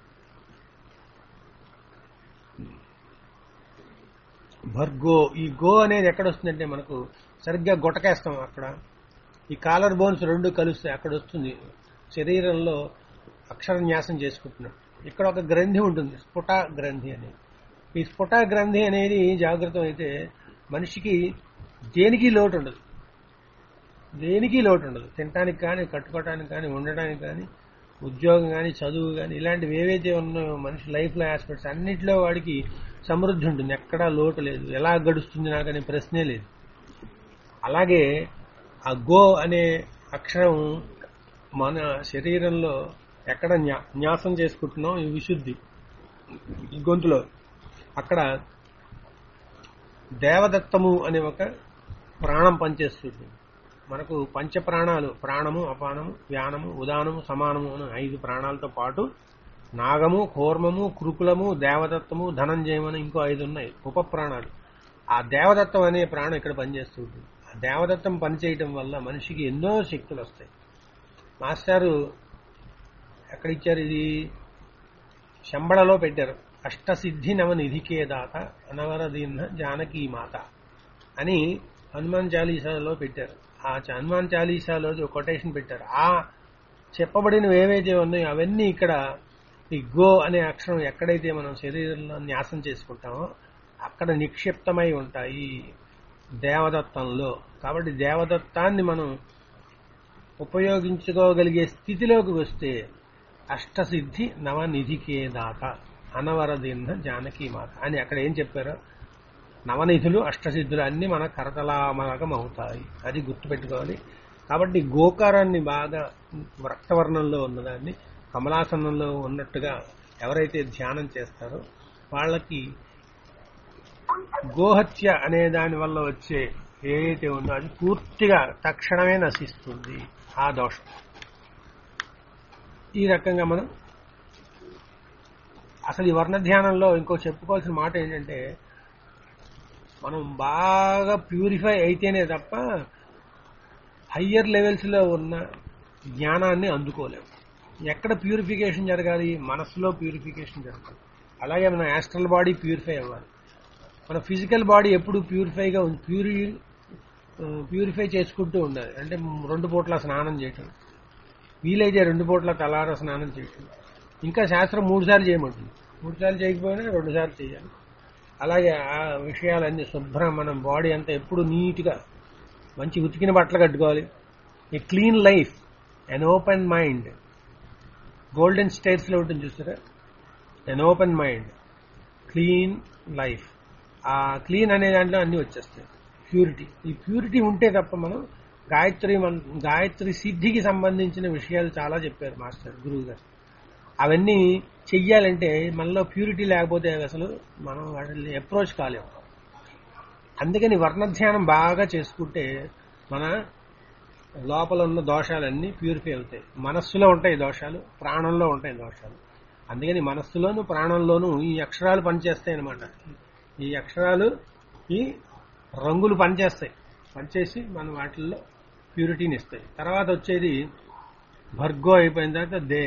భర్గో ఈ గో అనేది ఎక్కడ వస్తుందంటే మనకు సరిగ్గా గుటకేస్తాం అక్కడ ఈ కాలర్ బోన్స్ రెండు కలుస్తాయి అక్కడ వస్తుంది శరీరంలో అక్షరన్యాసం చేసుకుంటున్నాం ఇక్కడ ఒక గ్రంథి ఉంటుంది స్ఫుట గ్రంథి అనేది ఈ స్ఫుట గ్రంథి అనేది జాగ్రత్త అయితే మనిషికి దేనికి లోటు ఉండదు దేనికి లోటు ఉండదు తినడానికి కానీ కట్టుకోవడానికి కానీ ఉండడానికి కానీ ఉద్యోగం కానీ చదువు కానీ ఇలాంటివి ఏవైతే ఉన్నాయో మనిషి లైఫ్లో ఆస్పెక్ట్స్ అన్నింటిలో వాడికి సమృద్ధి ఉంటుంది ఎక్కడా లోటు లేదు ఎలా గడుస్తుంది నాకనే ప్రశ్నే లేదు అలాగే ఆ గో అనే అక్షరం మన శరీరంలో ఎక్కడ న్యా- న్యాసం చేసుకుంటున్నాం ఈ విశుద్ధి ఈ గొంతులో అక్కడ దేవదత్తము అనే ఒక ప్రాణం పనిచేస్తుంది మనకు పంచ ప్రాణాలు ప్రాణము అపానము వ్యానము ఉదానము సమానము అనే ఐదు ప్రాణాలతో పాటు నాగము కూర్మము కృకులము దేవదత్తము ధనంజయం అని ఇంకో ఐదు ఉన్నాయి ఉప ప్రాణాలు ఆ దేవదత్తం అనే ప్రాణం ఇక్కడ పనిచేస్తుంది ఆ దేవదత్తం పనిచేయటం వల్ల మనిషికి ఎన్నో శక్తులు వస్తాయి మాస్టారు ఎక్కడ ఇచ్చారు ఇది శంబళలో పెట్టారు అష్టసిద్ధి నవ నిధికే దాత అనవరదీన జానకీ మాత అని హనుమాన్ చాలీసాలో పెట్టారు ఆ చ- హనుమాన్ చాలీసాలో ఒక కొటేషన్ పెట్టారు ఆ చెప్పబడినవి ఏవైతే ఉన్నాయో అవన్నీ ఇక్కడ ఈ గో అనే అక్షరం ఎక్కడైతే మనం శరీరంలో న్యాసం చేసుకుంటామో అక్కడ నిక్షిప్తమై ఉంటాయి దేవదత్తంలో కాబట్టి దేవదత్తాన్ని మనం ఉపయోగించుకోగలిగే స్థితిలోకి వస్తే అష్టసిద్ధి నవనిధికే దాత అనవరదిన్న జానకీ మాత అని అక్కడ ఏం చెప్పారో నవనిధులు అష్టసిద్ధులు అన్ని మన కరతలామలకం అవుతాయి అది గుర్తుపెట్టుకోవాలి కాబట్టి గోకారాన్ని బాగా రక్తవర్ణంలో ఉన్నదాన్ని కమలాసనంలో ఉన్నట్టుగా ఎవరైతే ధ్యానం చేస్తారో వాళ్ళకి గోహత్య అనే దాని వల్ల వచ్చే ఏదైతే ఉందో అది పూర్తిగా తక్షణమే నశిస్తుంది ఆ దోషం ఈ రకంగా మనం అసలు ఈ వర్ణ ధ్యానంలో ఇంకో చెప్పుకోవాల్సిన మాట ఏంటంటే మనం బాగా ప్యూరిఫై అయితేనే తప్ప హయ్యర్ లెవెల్స్ లో ఉన్న జ్ఞానాన్ని అందుకోలేము ఎక్కడ ప్యూరిఫికేషన్ జరగాలి మనసులో ప్యూరిఫికేషన్ జరగాలి అలాగే మన యాస్ట్రల్ బాడీ ప్యూరిఫై అవ్వాలి మన ఫిజికల్ బాడీ ఎప్పుడు ప్యూరిఫైగా ప్యూరి ప్యూరిఫై చేసుకుంటూ ఉండాలి అంటే రెండు పూట్ల స్నానం చేయటం వీలైతే రెండు పూట్ల తలార స్నానం చేయటం ఇంకా శాస్త్రం మూడు సార్లు చేయమంటుంది మూడు సార్లు చేయకపోయినా రెండు సార్లు చేయాలి అలాగే ఆ విషయాలన్నీ శుభ్రం మనం బాడీ అంతా ఎప్పుడు నీట్గా మంచి ఉతికిన బట్టలు కట్టుకోవాలి a clean life an open mind golden states లో ఉంటుంది చూస్తారా an open mind clean life ఆ క్లీన్ అనే దాంట్లో అన్ని వచ్చేస్తాయి ప్యూరిటీ ఈ ప్యూరిటీ ఉంటే తప్ప మనం గాయత్రి మన్- గాయత్రి సిద్ధికి సంబంధించిన విషయాలు చాలా చెప్పారు మాస్టర్ గురువు గారు అవన్నీ చెయ్యాలంటే మనలో ప్యూరిటీ లేకపోతే అసలు మనం వాటిని అప్రోచ్ కాలేము అందుకని వర్ణధ్యానం బాగా చేసుకుంటే మన లోపల ఉన్న దోషాలన్నీ ప్యూరిఫై అవుతాయి మనస్సులో ఉంటాయి దోషాలు ప్రాణంలో ఉంటాయి దోషాలు అందుకని మనస్సులోను ప్రాణంలోనూ ఈ అక్షరాలు పనిచేస్తాయి అన్నమాట ఈ అక్షరాలు ఈ రంగులు పనిచేస్తాయి పనిచేసి మన వాటిల్లో ప్యూరిటీని ఇస్తాయి తర్వాత వచ్చేది భర్గో అయిపోయిన తర్వాత దే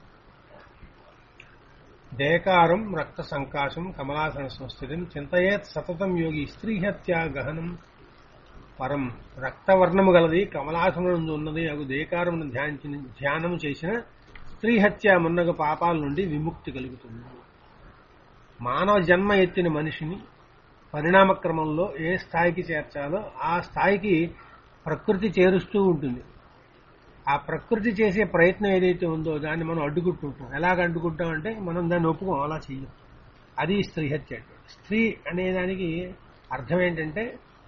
దేకారం రక్త సంకాశం కమలాసన సంస్థితం చింతయేత్ సతతం యోగి స్త్రీహత్యా గహనం పరం రక్తవర్ణము గలది కమలాసనం ఉన్నది అగు దేకారమును ధ్యానించిన ధ్యానము చేసిన స్త్రీహత్య మున్నగ పాపాల నుండి విముక్తి కలుగుతుంది మానవ జన్మ ఎత్తిన మనిషిని పరిణామ క్రమంలో ఏ స్థాయికి చేర్చాలో ఆ స్థాయికి ప్రకృతి చేరుస్తూ ఉంటుంది ఆ ప్రకృతి చేసే ప్రయత్నం ఏదైతే ఉందో దాన్ని మనం అడ్డుకుంటుంటాం ఎలాగ అడ్డుకుంటాం అంటే మనం దాన్ని ఒప్పుకోం అలా చెయ్యం అది స్త్రీ హత్య అంటే స్త్రీ అనే దానికి అర్థం ఏంటంటే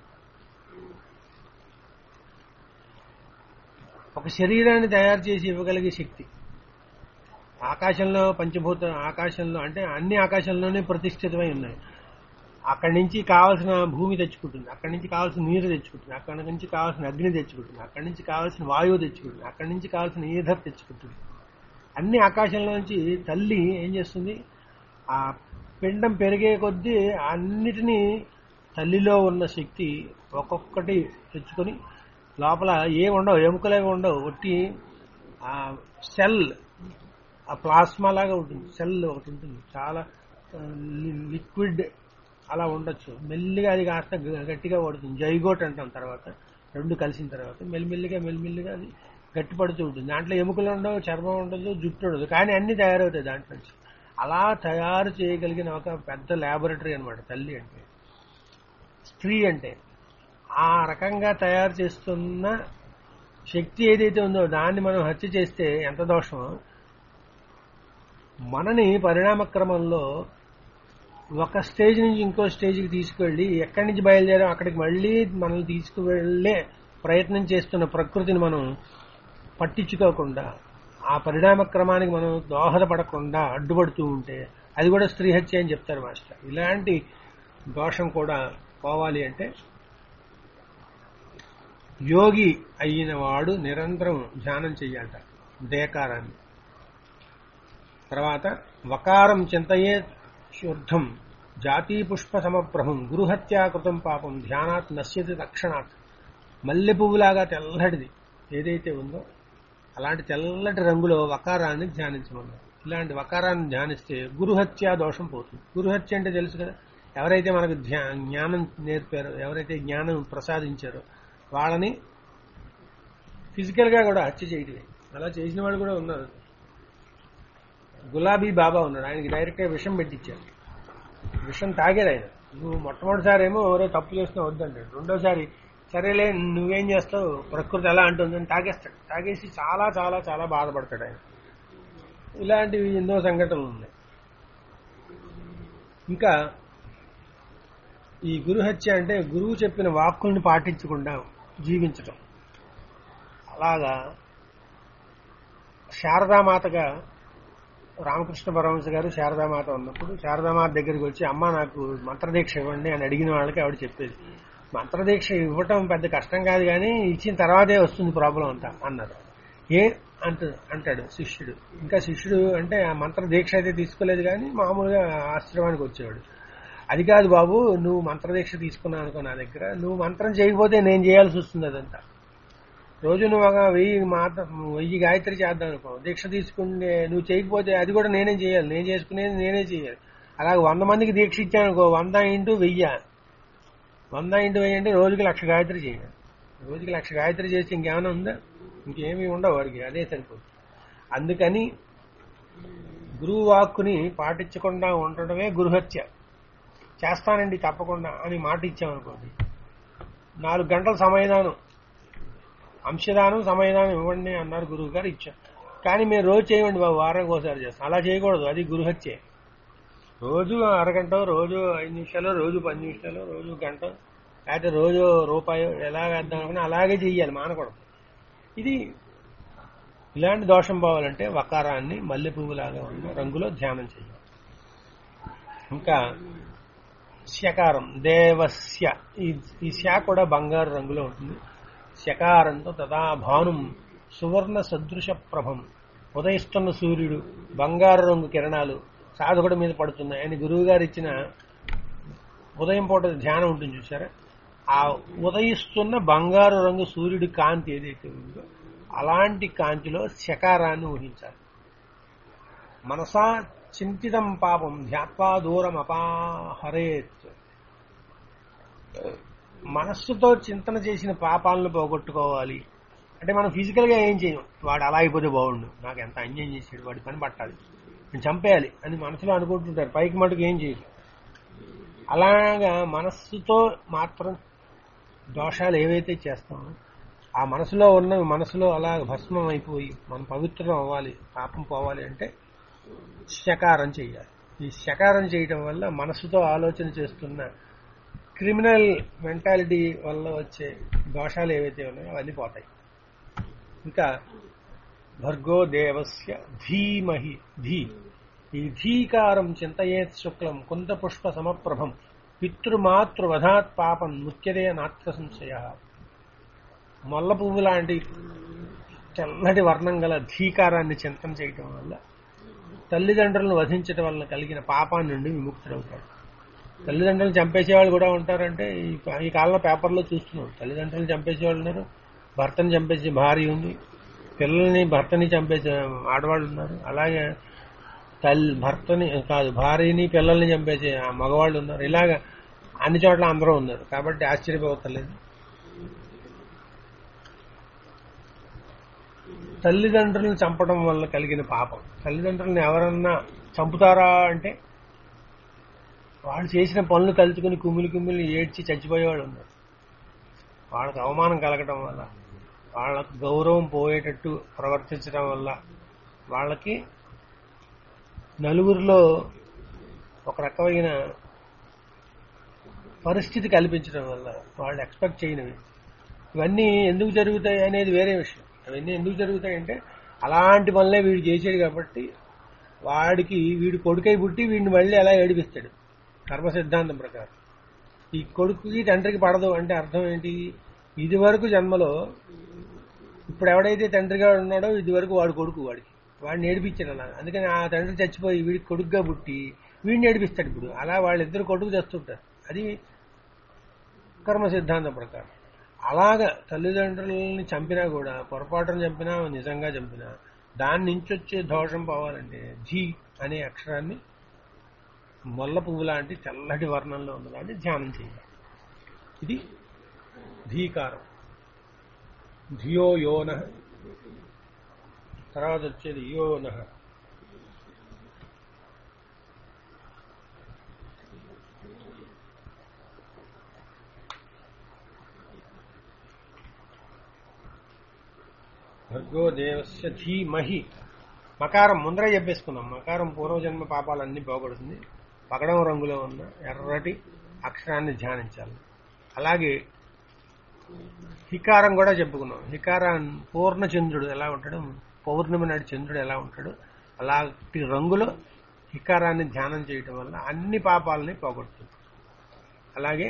ఒక శరీరాన్ని తయారు చేసి ఇవ్వగలిగే శక్తి ఆకాశంలో పంచభూత ఆకాశంలో అంటే అన్ని ఆకాశంలోనే ప్రతిష్ఠితమై ఉన్నాయి అక్కడి నుంచి కావాల్సిన భూమి తెచ్చుకుంటుంది అక్కడి నుంచి కావాల్సిన నీరు తెచ్చుకుంటుంది అక్కడి నుంచి కావాల్సిన అగ్ని తెచ్చుకుంటుంది అక్కడి నుంచి కావాల్సిన వాయువు తెచ్చుకుంటుంది అక్కడి నుంచి కావాల్సిన ఈధర్ తెచ్చుకుంటుంది అన్ని ఆకాశంలో నుంచి తల్లి ఏం చేస్తుంది ఆ పిండం పెరిగే కొద్దీ అన్నిటినీ తల్లిలో ఉన్న శక్తి ఒక్కొక్కటి తెచ్చుకొని లోపల ఏం ఉండవు ఎముకలేవి ఉండవు ఒట్టి ఆ సెల్ ఆ ప్లాస్మా లాగా ఉంటుంది సెల్ ఒకటి ఉంటుంది చాలా ఆ, లి- లిక్విడ్ అలా ఉండొచ్చు మెల్లిగా అది కాస్త గ- గట్టిగా పడుతుంది జైగోట్ అంటాం తర్వాత రెండు కలిసిన తర్వాత మెల్లిమెల్లిగా మెల్లిమెల్లిగా అది గట్టి పడుతూ ఉంటుంది దాంట్లో ఎముకలు ఉండవు చర్మం ఉండదు జుట్టు ఉండదు కానీ అన్ని తయారవుతాయి దాంట్లో నుంచి అలా తయారు చేయగలిగిన ఒక పెద్ద ల్యాబొరేటరీ అనమాట తల్లి అంటే స్త్రీ అంటే ఆ రకంగా తయారు చేస్తున్న శక్తి ఏదైతే ఉందో దాన్ని మనం హత్య చేస్తే ఎంత దోషమో మనని పరిణామ క్రమంలో ఒక స్టేజ్ నుంచి ఇంకో స్టేజ్కి తీసుకువెళ్ళి ఎక్కడి నుంచి బయలుదేరాం అక్కడికి మళ్ళీ మనల్ని తీసుకువెళ్ళే ప్రయత్నం చేస్తున్న ప్రకృతిని మనం పట్టించుకోకుండా ఆ పరిణామ క్రమానికి మనం దోహదపడకుండా అడ్డుపడుతూ ఉంటే అది కూడా స్త్రీ హత్య అని చెప్తారు మాస్టర్ ఇలాంటి దోషం కూడా పోవాలి అంటే యోగి అయిన వాడు నిరంతరం ధ్యానం చెయ్యాలట దేకారాన్ని తర్వాత వకారం చింతయే శుద్ధం జాతీ పుష్ప సమప్రభం గురుహత్యాకృతం పాపం ధ్యానాత్ నశ్యతి తక్షణాత్ మల్లె పువ్వులాగా తెల్లటిది ఏదైతే ఉందో అలాంటి తెల్లటి రంగులో వకారాన్ని ధ్యానించమన్నారు ఇలాంటి వకారాన్ని ధ్యానిస్తే గురుహత్య దోషం పోతుంది గురుహత్య అంటే తెలుసు కదా ఎవరైతే మనకు ధ్యా- జ్ఞానం నేర్పారో ఎవరైతే జ్ఞానం ప్రసాదించారో వాళ్ళని ఫిజికల్ గా కూడా హత్య చేయటమే అలా చేసిన వాళ్ళు కూడా ఉన్నారు గులాబీ బాబా ఉన్నాడు ఆయనకి డైరెక్ట్ గా విషం పెట్టించారు విషం తాగారు ఆయన నువ్వు మొట్టమొదటిసారి ఏమో ఎవరో తప్పు చేస్తున్నా వద్దంటాడు రెండోసారి సరేలే నువ్వేం చేస్తావు ప్రకృతి ఎలా అంటుందని తాగేస్తాడు తాగేసి చాలా చాలా చాలా బాధపడతాడు ఆయన ఇలాంటివి ఎన్నో సంఘటనలు ఉన్నాయి ఇంకా ఈ గురుహత్య అంటే గురువు చెప్పిన వాక్కుల్ని పాటించకుండా జీవించటం అలాగా శారదామాతగా రామకృష్ణ పరమహంస గారు శారదామాత ఉన్నప్పుడు శారదామాత దగ్గరికి వచ్చి అమ్మ నాకు మంత్రదీక్ష ఇవ్వండి అని అడిగిన వాళ్ళకి ఆవిడ చెప్పేది మంత్రదీక్ష ఇవ్వటం పెద్ద కష్టం కాదు కానీ ఇచ్చిన తర్వాతే వస్తుంది ప్రాబ్లం అంతా అన్నారు ఏ అంట అంటాడు శిష్యుడు ఇంకా శిష్యుడు అంటే ఆ మంత్ర దీక్ష అయితే తీసుకోలేదు కానీ మామూలుగా ఆశ్రమానికి వచ్చేవాడు అది కాదు బాబు నువ్వు మంత్రదీక్ష తీసుకున్నావు అనుకో నా దగ్గర నువ్వు మంత్రం చేయకపోతే నేను చేయాల్సి వస్తుంది అదంతా రోజు నువ్వు ఒక వెయ్యి మాత వెయ్యి గాయత్రి చేద్దాం అనుకో దీక్ష తీసుకుంటే నువ్వు చేయకపోతే అది కూడా నేనే చేయాలి నేను చేసుకునేది నేనే చేయాలి అలాగే వంద మందికి దీక్ష ఇచ్చాను అనుకో వంద ఇంటూ వెయ్యి వంద ఇంటూ వెయ్యి అంటే రోజుకి లక్ష గాయత్రి చేయాలి రోజుకి లక్ష గాయత్రి చేసి ఇంకేమైనా ఉందా ఇంకేమీ ఉండవు వాడికి అదే సరిపోతుంది అందుకని గురువు వాక్కుని పాటించకుండా ఉండటమే గురుహత్య చేస్తానండి తప్పకుండా అని మాట ఇచ్చామనుకోండి నాలుగు గంటల సమయదానం అంశదానం సమయదానం ఇవ్వండి అన్నారు గురువు గారు ఇచ్చాం కానీ మేము రోజు చేయమండి బాబు వారానికి ఒకసారి చేస్తాం అలా చేయకూడదు అది గురుహత్యే రోజు అరగంట రోజు ఐదు నిమిషాలు రోజు పది నిమిషాలు రోజు గంట లేకపోతే రోజు రూపాయి ఎలా వేద్దాం అనుకున్నా అలాగే చెయ్యాలి మానకూడదు ఇది ఇలాంటి దోషం పోవాలంటే వకారాన్ని మల్లె పువ్వులాగా ఉన్న రంగులో ధ్యానం చేయాలి ఇంకా శకారం దేవస్య ఈ ఈ శ కూడా బంగారు రంగులో ఉంటుంది శకారంతో తదా భానుం సువర్ణ సదృశ ప్రభం ఉదయిస్తున్న సూర్యుడు బంగారు రంగు కిరణాలు సాధకుడి మీద పడుతున్నాయి అని గురువు గారు ఇచ్చిన ఉదయం పూట ధ్యానం ఉంటుంది చూసారా ఆ ఉదయిస్తున్న బంగారు రంగు సూర్యుడి కాంతి ఏదైతే ఉందో అలాంటి కాంతిలో శకారాన్ని ఊహించాలి మనసా చింతితం పాపం ధ్యాత్వా దూరం అపాహరేత్ మనస్సుతో చింతన చేసిన పాపాలను పోగొట్టుకోవాలి అంటే మనం ఫిజికల్ గా ఏం చేయం వాడు అలా అయిపోతే బాగుండు నాకు ఎంత అన్యాయం చేసాడు వాడి పని పట్టాలి నేను చంపేయాలి అని మనసులో అనుకుంటుంటారు పైకి మటుకు ఏం చేయరు అలాగా మనస్సుతో మాత్రం దోషాలు ఏవైతే చేస్తామో ఆ మనసులో ఉన్నవి మనసులో అలా భస్మం అయిపోయి మనం పవిత్రం అవ్వాలి పాపం పోవాలి అంటే శకారం చేయాలి ఈ శకారం చేయటం వల్ల మనసుతో ఆలోచన చేస్తున్న క్రిమినల్ మెంటాలిటీ వల్ల వచ్చే దోషాలు ఏవైతే ఉన్నాయో అవన్నీ పోతాయి ఇంకా భర్గో దేవస్య ధీమహి ధీ ఈ ధీకారం చింతయేత్ శుక్లం కుంత పుష్ప సమప్రభం పితృమాతృవధాత్ పాపం ముఖ్యదే నాత్ర సంశయ మొల్ల పువ్వు లాంటి తెల్లటి వర్ణం గల ధీకారాన్ని చింతన చేయటం వల్ల తల్లిదండ్రులను వధించడం వల్ల కలిగిన పాపాన్ని నుండి విముక్తుడవుతాడు తల్లిదండ్రులు చంపేసేవాళ్ళు కూడా ఉంటారంటే ఈ ఈ కాలంలో పేపర్లో చూస్తున్నాం తల్లిదండ్రులు చంపేసేవాళ్ళు ఉన్నారు భర్తని చంపేసి భార్య ఉంది పిల్లల్ని భర్తని చంపేసి ఆడవాళ్ళు ఉన్నారు అలాగే తల్లి భర్తని కాదు భార్యని పిల్లల్ని చంపేసి ఆ మగవాళ్ళు ఉన్నారు ఇలాగ అన్ని చోట్ల అందరూ ఉన్నారు కాబట్టి ఆశ్చర్యపోతలేదు తల్లిదండ్రులను చంపడం వల్ల కలిగిన పాపం తల్లిదండ్రులను ఎవరన్నా చంపుతారా అంటే వాళ్ళు చేసిన పనులు తలుచుకుని కుమిలి కుమిలి ఏడ్చి చచ్చిపోయేవాళ్ళు ఉన్నారు వాళ్ళకి అవమానం కలగటం వల్ల వాళ్ళకు గౌరవం పోయేటట్టు ప్రవర్తించడం వల్ల వాళ్ళకి నలుగురిలో ఒక రకమైన పరిస్థితి కల్పించడం వల్ల వాళ్ళు ఎక్స్పెక్ట్ చేయనివి ఇవన్నీ ఎందుకు జరుగుతాయి అనేది వేరే విషయం అవన్నీ ఎందుకు జరుగుతాయి అంటే అలాంటి పనులే వీడు చేసాడు కాబట్టి వాడికి వీడు కొడుకై పుట్టి వీడిని మళ్ళీ అలా ఏడిపిస్తాడు కర్మ సిద్ధాంతం ప్రకారం ఈ కొడుకుకి తండ్రికి పడదు అంటే అర్థం ఏంటి ఇది వరకు జన్మలో ఇప్పుడు ఎవడైతే తండ్రిగా ఉన్నాడో ఇది వరకు వాడు కొడుకు వాడికి వాడిని ఏడిపించాడు అలా అందుకని ఆ తండ్రి చచ్చిపోయి వీడికి కొడుకుగా పుట్టి వీడిని ఏడిపిస్తాడు ఇప్పుడు అలా వాళ్ళిద్దరు కొడుకు చేస్తుంటారు అది కర్మ సిద్ధాంతం ప్రకారం అలాగ తల్లిదండ్రులని చంపినా కూడా పొరపాటును చంపినా నిజంగా చంపినా దాని నుంచి వచ్చే దోషం పోవాలంటే జీ అనే అక్షరాన్ని మొల్ల పువ్వు లాంటి తెల్లటి వర్ణంలో ఉన్నదాన్ని ధ్యానం చేయాలి ఇది ధీకారం ధియో యోన తర్వాత వచ్చేది యోన భర్గో దేవస్య ధీమహి మకారం ముందరే చెప్పేసుకున్నాం మకారం పూర్వజన్మ పాపాలన్నీ పోగొడుతుంది పగడం రంగులో ఉన్న ఎర్రటి అక్షరాన్ని ధ్యానించాలి అలాగే హికారం కూడా చెప్పుకున్నాం హికారం పూర్ణచంద్రుడు ఎలా ఉంటాడు పౌర్ణమి నాటి చంద్రుడు ఎలా ఉంటాడు అలాంటి రంగులో హికారాన్ని ధ్యానం చేయటం వల్ల అన్ని పాపాలని పోగొడుతుంది అలాగే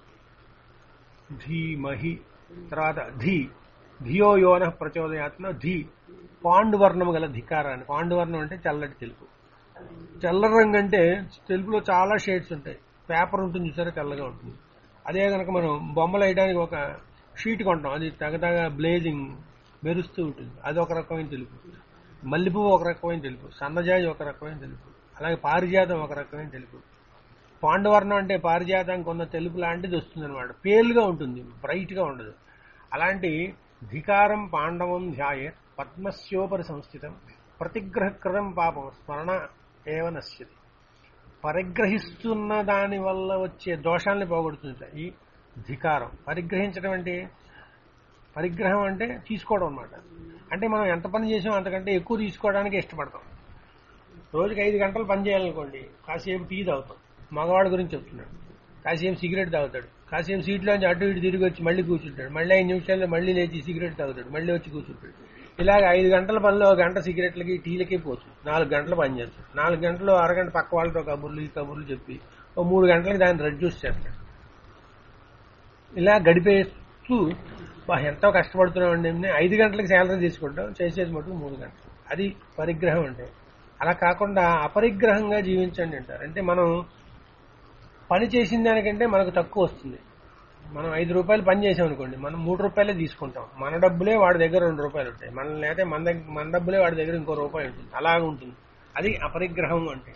ధీమహి తర్వాత ధీ ధియో యోన ప్రచోదయాత్మ ధీ పాండువర్ణం గల ధికారాన్ని పాండువర్ణం అంటే చల్లటి తెలుపు తెల్ల రంగు అంటే తెలుపులో చాలా షేడ్స్ ఉంటాయి పేపర్ ఉంటుంది చూసారా తెల్లగా ఉంటుంది అదే కనుక మనం బొమ్మలు వేయడానికి ఒక షీట్ కొంటాం అది తగతగ బ్లేజింగ్ మెరుస్తూ ఉంటుంది అది ఒక రకమైన తెలుపు మల్లెపువ్వు ఒక రకమైన తెలుపు సన్నజాజి ఒక రకమైన తెలుపు అలాగే పారిజాతం ఒక రకమైన తెలుపు పాండవర్ణం అంటే పారిజాతానికి ఉన్న తెలుపు లాంటిది వస్తుంది అనమాట పేలుగా ఉంటుంది బ్రైట్ గా ఉండదు అలాంటి ధికారం పాండవం ధ్యాయే పద్మస్యోపరి సంస్థితం ప్రతిగ్రహకృతం పాపం స్మరణ ఏవ నశ్యతి పరిగ్రహిస్తున్న దాని వల్ల వచ్చే దోషాల్ని పోగొడుతుంది ఈ ధికారం పరిగ్రహించడం అంటే పరిగ్రహం అంటే తీసుకోవడం అన్నమాట అంటే మనం ఎంత పని చేసామో అంతకంటే ఎక్కువ తీసుకోవడానికి ఇష్టపడతాం రోజుకి ఐదు గంటలు పని చేయాలనుకోండి కాసేపు టీ తాగుతాం మగవాడి గురించి చెప్తున్నాడు కాసేపు సిగరెట్ తాగుతాడు కాసేపు సీట్లోంచి అటు ఇటు తిరిగి వచ్చి మళ్ళీ కూర్చుంటాడు మళ్ళీ ఐదు నిమిషాల్లో మళ్ళీ లేచి సిగరెట్ తాగుతాడు మళ్ళీ వచ్చి కూర్చుంటాడు ఇలాగ ఐదు గంటల పనిలో ఒక గంట సిగరెట్లకి టీలకి పోతుంది నాలుగు గంటలు పని చేస్తాడు నాలుగు గంటలు అరగంట పక్క వాళ్ళతో కబుర్లు ఈ కబుర్లు చెప్పి ఓ మూడు గంటలకి దాన్ని రెడ్యూస్ చేస్తాడు ఇలా గడిపేస్తూ బా ఎంతో కష్టపడుతున్నామండి ఐదు గంటలకు శాలరీ తీసుకుంటాం చేసేది మటుకు మూడు గంటలు అది పరిగ్రహం అంటే అలా కాకుండా అపరిగ్రహంగా జీవించండి అంటారు అంటే మనం పని చేసిన దానికంటే మనకు తక్కువ వస్తుంది మనం ఐదు రూపాయలు పని చేసాం అనుకోండి మనం మూడు రూపాయలే తీసుకుంటాం మన డబ్బులే వాడి దగ్గర రెండు రూపాయలు ఉంటాయి మన లేకపోతే మన దగ్గర మన డబ్బులే వాడి దగ్గర ఇంకో రూపాయి ఉంటుంది అలాగ ఉంటుంది అది అపరిగ్రహం అంటే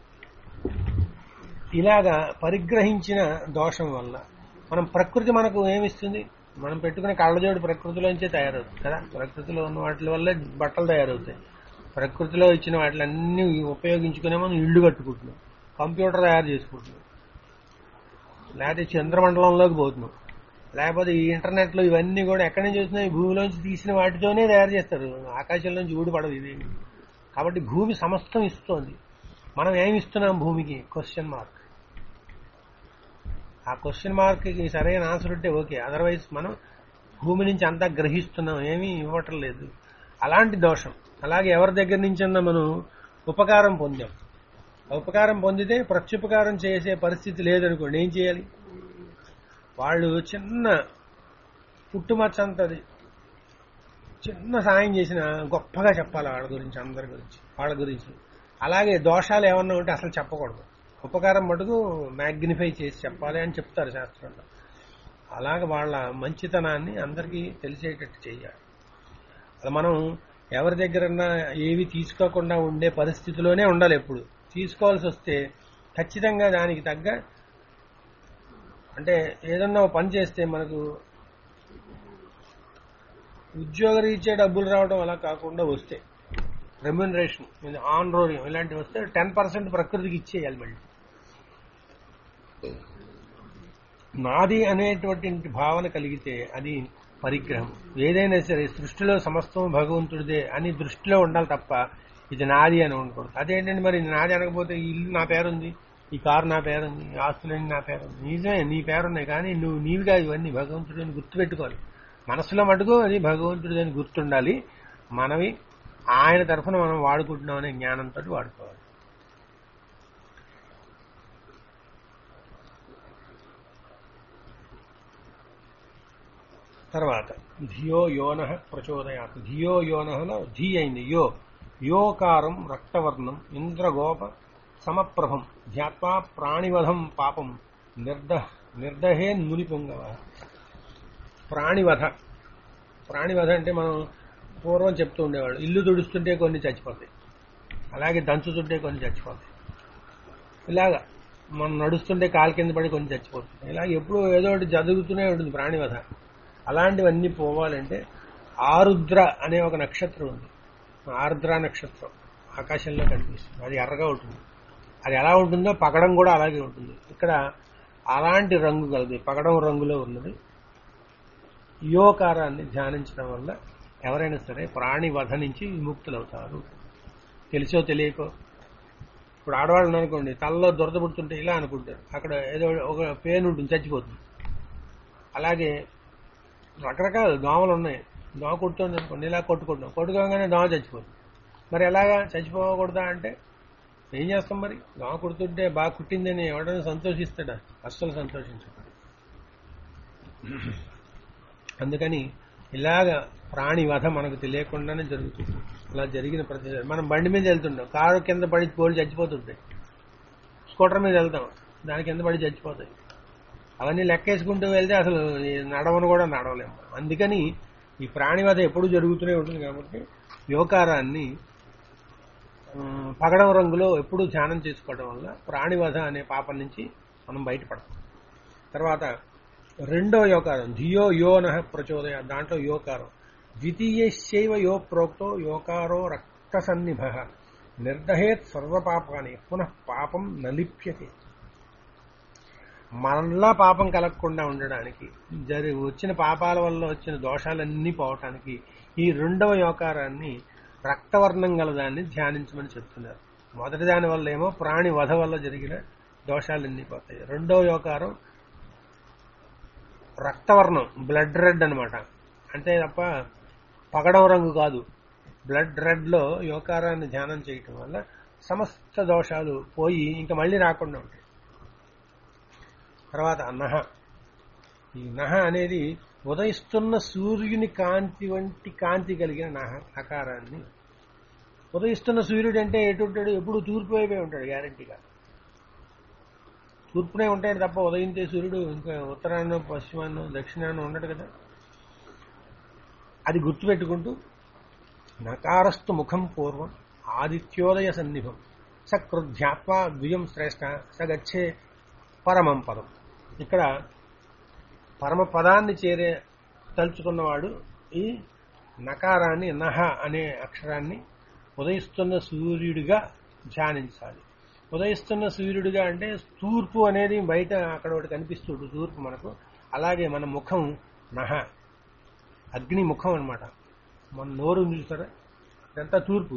ఇలాగా పరిగ్రహించిన దోషం వల్ల మనం ప్రకృతి మనకు ఏమిస్తుంది మనం పెట్టుకునే కళ్ళజోడు ప్రకృతిలోంచే తయారవుతుంది కదా ప్రకృతిలో ఉన్న వాటి వల్లే బట్టలు తయారవుతాయి ప్రకృతిలో ఇచ్చిన వాటిలన్నీ ఉపయోగించుకునే మనం ఇల్లు కట్టుకుంటున్నాం కంప్యూటర్ తయారు చేసుకుంటున్నాం లేకపోతే చంద్రమండలంలోకి పోతున్నాం లేకపోతే ఈ ఇంటర్నెట్ లో ఇవన్నీ కూడా ఎక్కడి నుంచి వస్తున్నాయి ఈ భూమిలోంచి తీసిన వాటితోనే తయారు చేస్తారు ఆకాశంలోంచి ఊడిపడదు ఇది కాబట్టి భూమి సమస్తం ఇస్తోంది మనం ఏమి ఇస్తున్నాం భూమికి క్వశ్చన్ మార్క్ ఆ క్వశ్చన్ మార్క్ కి సరైన ఆన్సర్ ఉంటే ఓకే అదర్వైజ్ మనం భూమి నుంచి అంతా గ్రహిస్తున్నాం ఏమీ ఇవ్వటం లేదు అలాంటి దోషం అలాగే ఎవరి దగ్గర నుంచి మనం ఉపకారం పొందాం ఆ ఉపకారం పొందితే ప్రత్యుపకారం చేసే పరిస్థితి లేదనుకోండి ఏం చేయాలి వాళ్ళు చిన్న పుట్టుమచ్చంతది చిన్న సాయం చేసిన గొప్పగా చెప్పాలి వాళ్ళ గురించి అందరి గురించి వాళ్ళ గురించి అలాగే దోషాలు ఏమన్నా ఉంటే అసలు చెప్పకూడదు ఉపకారం మటుకు మ్యాగ్నిఫై చేసి చెప్పాలి అని చెప్తారు శాస్త్రంలో అలాగ వాళ్ళ మంచితనాన్ని అందరికీ తెలిసేటట్టు చేయాలి అలా మనం ఎవరి దగ్గరన్నా ఏవి తీసుకోకుండా ఉండే పరిస్థితిలోనే ఉండాలి ఎప్పుడు తీసుకోవాల్సి వస్తే ఖచ్చితంగా దానికి తగ్గ అంటే ఏదన్నా ఒక పని చేస్తే మనకు ఉద్యోగ రీత్యా డబ్బులు రావడం అలా కాకుండా వస్తే రెమ్యునరేషన్ ఆన్ రోలింగ్ ఇలాంటివి వస్తే టెన్ పర్సెంట్ ప్రకృతికి ఇచ్చేయాలి మళ్ళీ నాది అనేటువంటి భావన కలిగితే అది పరిగ్రహం ఏదైనా సరే సృష్టిలో సమస్తం భగవంతుడిదే అని దృష్టిలో ఉండాలి తప్ప ఇది నాది అని ఉండకూడదు అదేంటంటే మరి ఇది నాది అనకపోతే ఈ ఇల్లు నా పేరుంది ఈ కారు నా పేరుంది ఈ ఆస్తులన్నీ నా పేరుంది నిజమే నీ పేరున్నాయి కానీ నువ్వు నీవిగా ఇవన్నీ భగవంతుడు అని గుర్తుపెట్టుకోవాలి మనసులో మటుకు అది భగవంతుడి అని గుర్తుండాలి మనవి ఆయన తరఫున మనం వాడుకుంటున్నాం అనే జ్ఞానంతో వాడుకోవాలి తర్వాత ధియో యోన ప్రచోదయాత్ ధియో యోనలో ధీ అయింది యో యోకారం రక్తవర్ణం ఇంద్రగోప సమప్రభం ధ్యాత్వా ప్రాణివధం పాపం నిర్ద నిర్దహే ముని పొంగవ ప్రాణివధ ప్రాణివధ అంటే మనం పూర్వం చెప్తూ ఉండేవాడు ఇల్లు తుడుస్తుంటే కొన్ని చచ్చిపోతాయి అలాగే దంచుతుంటే కొన్ని చచ్చిపోతాయి ఇలాగా మనం నడుస్తుంటే కాలు కింద పడి కొన్ని చచ్చిపోతుంది ఇలా ఎప్పుడూ ఏదో ఒకటి జరుగుతూనే ఉంటుంది ప్రాణివధ అలాంటివన్నీ పోవాలంటే ఆరుద్ర అనే ఒక నక్షత్రం ఉంది ఆరుద్ర నక్షత్రం ఆకాశంలో కనిపిస్తుంది అది ఎర్రగా ఉంటుంది అది ఎలా ఉంటుందో పగడం కూడా అలాగే ఉంటుంది ఇక్కడ అలాంటి రంగు కలది పగడం రంగులో ఉన్నది యోకారాన్ని ధ్యానించడం వల్ల ఎవరైనా సరే ప్రాణి వధ నుంచి విముక్తులవుతారు తెలిసో తెలియకో ఇప్పుడు ఆడవాళ్ళు అనుకోండి తలలో దురద పుడుతుంటే ఇలా అనుకుంటారు అక్కడ ఏదో ఒక పేను ఉంటుంది చచ్చిపోతుంది అలాగే రకరకాల దోమలు ఉన్నాయి దోమ కుడుతుంది అనుకోండి ఇలా కొట్టుకుంటాం కొట్టుకోగానే దోమ చచ్చిపోతుంది మరి ఎలాగా చచ్చిపోకూడదా అంటే ఏం చేస్తాం మరి దోమ కుడుతుంటే బాగా కుట్టిందని ఎవడైనా సంతోషిస్తాడా అస్సలు సంతోషించడు అందుకని ఇలాగ ప్రాణి వధ మనకు తెలియకుండానే జరుగుతుంది అలా జరిగిన ప్రతి మనం బండి మీద వెళ్తుంటాం కారు కింద పడి పోలు చచ్చిపోతుంటాయి స్కూటర్ మీద వెళ్తాం దాని కింద పడి చచ్చిపోతాయి అవన్నీ లెక్కేసుకుంటూ వెళ్తే అసలు ఈ నడవను కూడా నడవలేము అందుకని ఈ ప్రాణివధ ఎప్పుడు జరుగుతూనే ఉంటుంది కాబట్టి యోకారాన్ని ఆ, పగడం రంగులో ఎప్పుడు ధ్యానం చేసుకోవడం వల్ల ప్రాణివధ అనే పాపం నుంచి మనం బయటపడతాం తర్వాత రెండో యోకారం ధియో యోన ప్రచోదయ దాంట్లో యోకారం ద్వితీయశైవ యో ప్రోక్తో యోకారో రక్త సన్నిభ నిర్దహేత్ సర్వపాపాన్ని పునః పాపం నలిప్యతే మరలా పాపం కలగకుండా ఉండడానికి జరి వచ్చిన పాపాల వల్ల వచ్చిన దోషాలన్నీ పోవటానికి ఈ రెండవ యోకారాన్ని రక్తవర్ణం గలదాన్ని ధ్యానించమని చెప్తున్నారు మొదటి దాని వల్ల ఏమో ప్రాణి వధ వల్ల జరిగిన దోషాలన్నీ పోతాయి రెండవ యోకారం రక్తవర్ణం బ్లడ్ రెడ్ అన్నమాట అంతే తప్ప పగడం రంగు కాదు బ్లడ్ రెడ్ లో యోకారాన్ని ధ్యానం చేయటం వల్ల సమస్త దోషాలు పోయి ఇంకా మళ్ళీ రాకుండా ఉంటాయి తర్వాత నహ ఈ నహ అనేది ఉదయిస్తున్న సూర్యుని కాంతి వంటి కాంతి కలిగిన నహ నకారాన్ని ఉదయిస్తున్న సూర్యుడు అంటే ఎటు ఉంటాడు ఎప్పుడు తూర్పు వైపే ఉంటాడు గ్యారంటీగా తూర్పునే ఉంటాడు తప్ప ఉదయించే సూర్యుడు ఇంకా ఉత్తరాన్న పశ్చిమాన్న దక్షిణాన్న ఉండడు కదా అది గుర్తుపెట్టుకుంటూ నకారస్తు ముఖం పూర్వం ఆదిత్యోదయ సన్నిభం సకృధ్యాత్వా ద్వియం శ్రేష్ట సగచ్చే పరమం పదం ఇక్కడ పరమ పదాన్ని చేరే తలుచుకున్నవాడు ఈ నకారాన్ని నహ అనే అక్షరాన్ని ఉదయిస్తున్న సూర్యుడిగా ధ్యానించాలి ఉదయిస్తున్న సూర్యుడిగా అంటే తూర్పు అనేది బయట అక్కడ ఒకటి కనిపిస్తుంది తూర్పు మనకు అలాగే మన ముఖం నహ అగ్ని ముఖం అన్నమాట మన నోరు ఉంది చూసారా ఇదంతా తూర్పు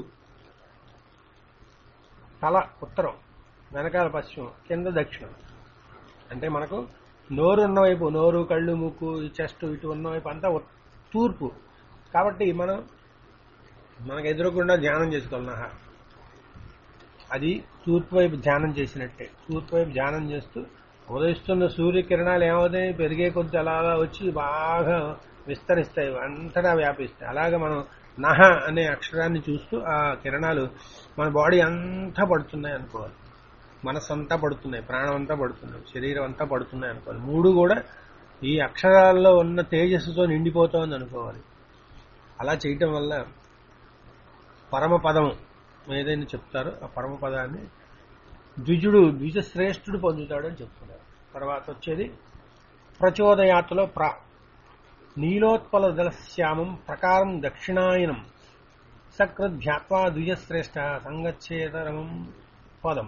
తల ఉత్తరం వెనకాల పశ్చిమం కింద దక్షిణం అంటే మనకు నోరు ఉన్న వైపు నోరు కళ్ళు ముక్కు ఈ చెస్ట్ ఇటు ఉన్న వైపు అంతా ఉత్- తూర్పు కాబట్టి మనం మనకు ఎదురకుండా ధ్యానం చేసుకోవాలి నహ అది తూర్పు వైపు ధ్యానం చేసినట్టే తూర్పు వైపు ధ్యానం చేస్తూ ఉదయిస్తున్న సూర్యకిరణాలు ఏమవుతాయి పెరిగే కొద్ది అలా అలా వచ్చి బాగా విస్తరిస్తాయి అంతటా వ్యాపిస్తాయి అలాగే మనం నహ అనే అక్షరాన్ని చూస్తూ ఆ కిరణాలు మన బాడీ అంతా పడుతున్నాయి అనుకోవాలి మనస్సు అంతా పడుతున్నాయి ప్రాణం అంతా పడుతున్నాయి శరీరం అంతా పడుతున్నాయి అనుకోవాలి మూడు కూడా ఈ అక్షరాల్లో ఉన్న తేజస్సుతో నిండిపోతోంది అనుకోవాలి అలా చేయటం వల్ల పరమపదం ఏదైనా చెప్తారో ఆ పరమపదాన్ని ద్విజుడు ద్విజశ్రేష్ఠుడు పొందుతాడని చెప్తున్నారు తర్వాత వచ్చేది ప్రచోదయాత్రలో ప్ర నీలోత్పల దళశ్యామం ప్రకారం దక్షిణాయనం సకృధ్యాత్వా ద్విజశ్రేష్ఠ సంగచ్చేతరమం పదం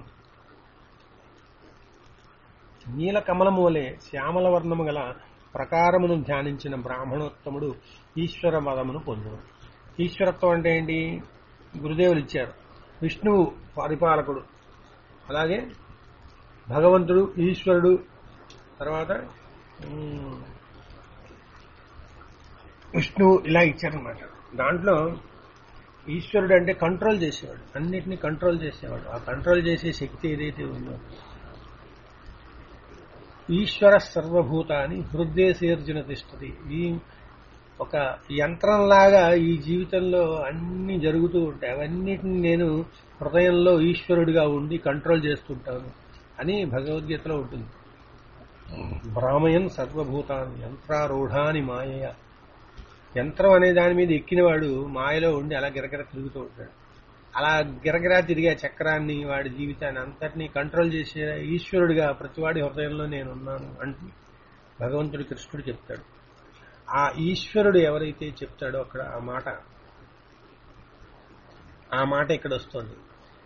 నీల కమలము వలె శ్యామల వర్ణము గల ప్రకారమును ధ్యానించిన బ్రాహ్మణోత్తముడు ఈశ్వర పదమును పొందును ఈశ్వరత్వం అంటే ఏంటి గురుదేవులు ఇచ్చారు విష్ణువు పరిపాలకుడు అలాగే భగవంతుడు ఈశ్వరుడు తర్వాత ఉమ్, విష్ణువు ఇలా ఇచ్చారనమాట దాంట్లో ఈశ్వరుడు అంటే కంట్రోల్ చేసేవాడు అన్నిటినీ కంట్రోల్ చేసేవాడు ఆ కంట్రోల్ చేసే శక్తి ఏదైతే ఉందో ఈశ్వర సర్వభూతాన్ని హృదయసేర్జున తిష్టది ఈ ఒక యంత్రంలాగా ఈ జీవితంలో అన్ని జరుగుతూ ఉంటాయి అవన్నిటిని నేను హృదయంలో ఈశ్వరుడిగా ఉండి కంట్రోల్ చేస్తుంటాను అని భగవద్గీతలో ఉంటుంది భ్రామయన్ సర్వభూతాన్ని యంత్రారూఢాని మాయయ యంత్రం అనే దాని మీద ఎక్కినవాడు మాయలో ఉండి అలా గిరగిర తిరుగుతూ ఉంటాడు అలా గిరగిరా తిరిగే చక్రాన్ని వాడి జీవితాన్ని అంతటినీ కంట్రోల్ చేసే ఈశ్వరుడిగా ప్రతివాడి హృదయంలో నేను ఉన్నాను అంటూ భగవంతుడు కృష్ణుడు చెప్తాడు ఆ ఈశ్వరుడు ఎవరైతే చెప్తాడో అక్కడ ఆ మాట ఆ మాట ఇక్కడ వస్తుంది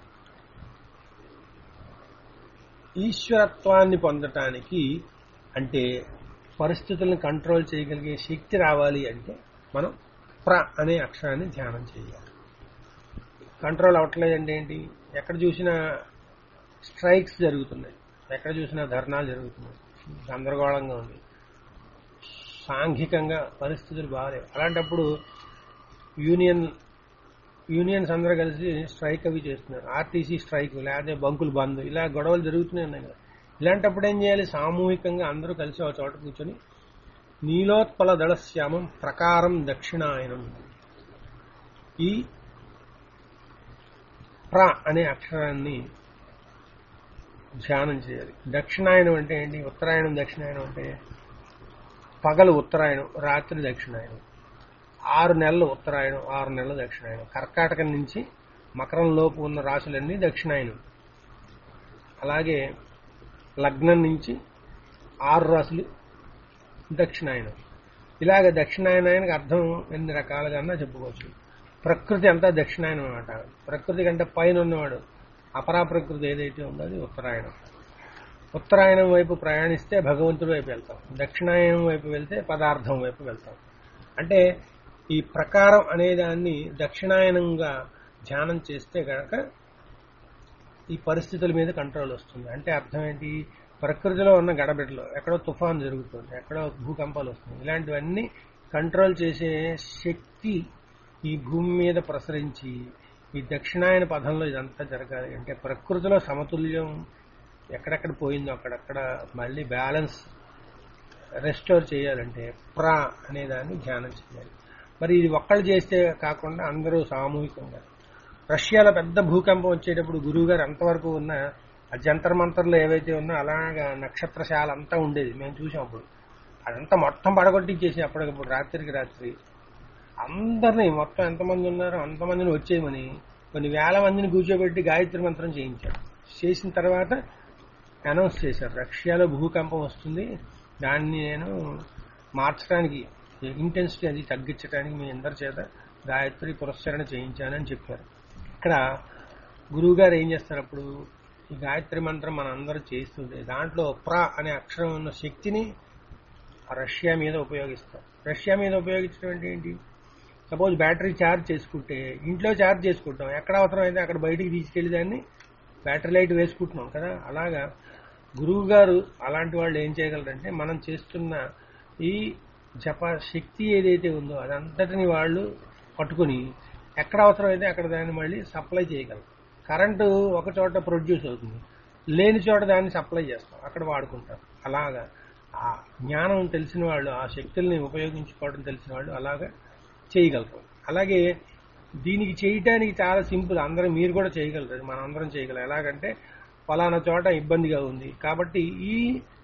ఈశ్వరత్వాన్ని పొందటానికి అంటే పరిస్థితులను కంట్రోల్ చేయగలిగే శక్తి రావాలి అంటే మనం ప్ర అనే అక్షరాన్ని ధ్యానం చేయాలి కంట్రోల్ అవ్వట్లేదంటే ఏంటి ఎక్కడ చూసినా స్ట్రైక్స్ జరుగుతున్నాయి ఎక్కడ చూసినా ధర్నాలు జరుగుతున్నాయి గందరగోళంగా ఉంది సాంఘికంగా పరిస్థితులు బాగాలేవు అలాంటప్పుడు యూనియన్ యూనియన్స్ అందరూ కలిసి స్ట్రైక్ అవి చేస్తున్నారు ఆర్టీసీ స్ట్రైక్ లేకపోతే బంకులు బంద్ ఇలా గొడవలు జరుగుతూనే ఉన్నాయి కదా ఇలాంటప్పుడు ఏం చేయాలి సామూహికంగా అందరూ కలిసి ఒక చోట కూర్చొని నీలోత్పల దళశ్యామం ప్రకారం దక్షిణాయనం ఈ ప్ర అనే అక్షరాన్ని ధ్యానం చేయాలి దక్షిణాయనం అంటే ఏంటి ఉత్తరాయణం దక్షిణాయనం అంటే పగలు ఉత్తరాయణం రాత్రి దక్షిణాయనం ఆరు నెలలు ఉత్తరాయణం ఆరు నెలలు దక్షిణాయనం కర్కాటకం నుంచి మకరం లోపు ఉన్న రాశులన్నీ దక్షిణాయనం అలాగే లగ్నం నుంచి ఆరు రాశులు దక్షిణాయనం ఇలాగ దక్షిణాయనానికి అర్థం ఎన్ని రకాలుగా అన్నా చెప్పుకోవచ్చు ప్రకృతి అంతా దక్షిణాయనం అన్నమాట ప్రకృతి కంటే పైన ఉన్నవాడు అపరా ప్రకృతి ఏదైతే ఉందో అది ఉత్తరాయణం ఉత్తరాయణం వైపు ప్రయాణిస్తే భగవంతుడి వైపు వెళ్తాం దక్షిణాయనం వైపు వెళ్తే పదార్థం వైపు వెళ్తాం అంటే ఈ ప్రకారం అనే దాన్ని దక్షిణాయనంగా ధ్యానం చేస్తే గనక ఈ పరిస్థితుల మీద కంట్రోల్ వస్తుంది అంటే అర్థం ఏంటి ప్రకృతిలో ఉన్న గడబిడలో ఎక్కడో తుఫాన్ జరుగుతుంది ఎక్కడో భూకంపాలు వస్తుంది ఇలాంటివన్నీ కంట్రోల్ చేసే శక్తి ఈ భూమి మీద ప్రసరించి ఈ దక్షిణాయన పదంలో ఇదంతా జరగాలి అంటే ప్రకృతిలో సమతుల్యం ఎక్కడెక్కడ పోయిందో అక్కడక్కడ మళ్ళీ బ్యాలెన్స్ రెస్టోర్ చేయాలంటే ప్రా అనే దాన్ని ధ్యానం చేయాలి మరి ఇది ఒక్కళ్ళు చేస్తే కాకుండా అందరూ సామూహికంగా రష్యాలో పెద్ద భూకంపం వచ్చేటప్పుడు గురువు గారు అంతవరకు ఉన్న ఆ జంతర్ మంతర్లు ఏవైతే ఉన్నా అలాగా నక్షత్రశాల అంతా ఉండేది మేము చూసాం అప్పుడు అదంతా మొత్తం పడగొట్టించేసి అప్పటికప్పుడు రాత్రికి రాత్రి అందరినీ మొత్తం ఎంతమంది ఉన్నారో అంతమందిని వచ్చేయమని కొన్ని వేల మందిని కూర్చోబెట్టి గాయత్రి మంత్రం చేయించాడు చేసిన తర్వాత అనౌన్స్ చేశారు రష్యాలో భూకంపం వస్తుంది దాన్ని నేను మార్చడానికి ఇంటెన్సిటీ అది తగ్గించడానికి మీ అందరి చేత గాయత్రి పురస్కరణ చేయించానని చెప్పారు ఇక్కడ గురువు గారు ఏం చేస్తారు అప్పుడు ఈ గాయత్రి మంత్రం మన అందరూ చేస్తుంటే దాంట్లో ప్ర అనే అక్షరం ఉన్న శక్తిని ఆ రష్యా మీద ఉపయోగిస్తాం రష్యా మీద ఉపయోగించడం అంటే ఏంటి సపోజ్ బ్యాటరీ ఛార్జ్ చేసుకుంటే ఇంట్లో ఛార్జ్ చేసుకుంటాం ఎక్కడ అవసరమైతే అక్కడ బయటికి తీసుకెళ్లి దాన్ని బ్యాటరీ లైట్ వేసుకుంటున్నాం కదా అలాగా గురువు గారు అలాంటి వాళ్ళు ఏం చేయగలరంటే మనం చేస్తున్న ఈ జప శక్తి ఏదైతే ఉందో అదంతటిని వాళ్ళు పట్టుకుని ఎక్కడ అవసరమైతే అక్కడ దాన్ని మళ్ళీ సప్లై చేయగలరు కరెంటు ఒక చోట ప్రొడ్యూస్ అవుతుంది లేని చోట దాన్ని సప్లై చేస్తాం అక్కడ వాడుకుంటాం అలాగా ఆ జ్ఞానం తెలిసిన వాళ్ళు ఆ శక్తుల్ని ఉపయోగించుకోవడం తెలిసిన వాళ్ళు అలాగా చేయగలరు అలాగే దీనికి చేయటానికి చాలా సింపుల్ అందరం మీరు కూడా చేయగలరు మనం అందరం చేయగలం ఎలాగంటే ఫలానా చోట ఇబ్బందిగా ఉంది కాబట్టి ఈ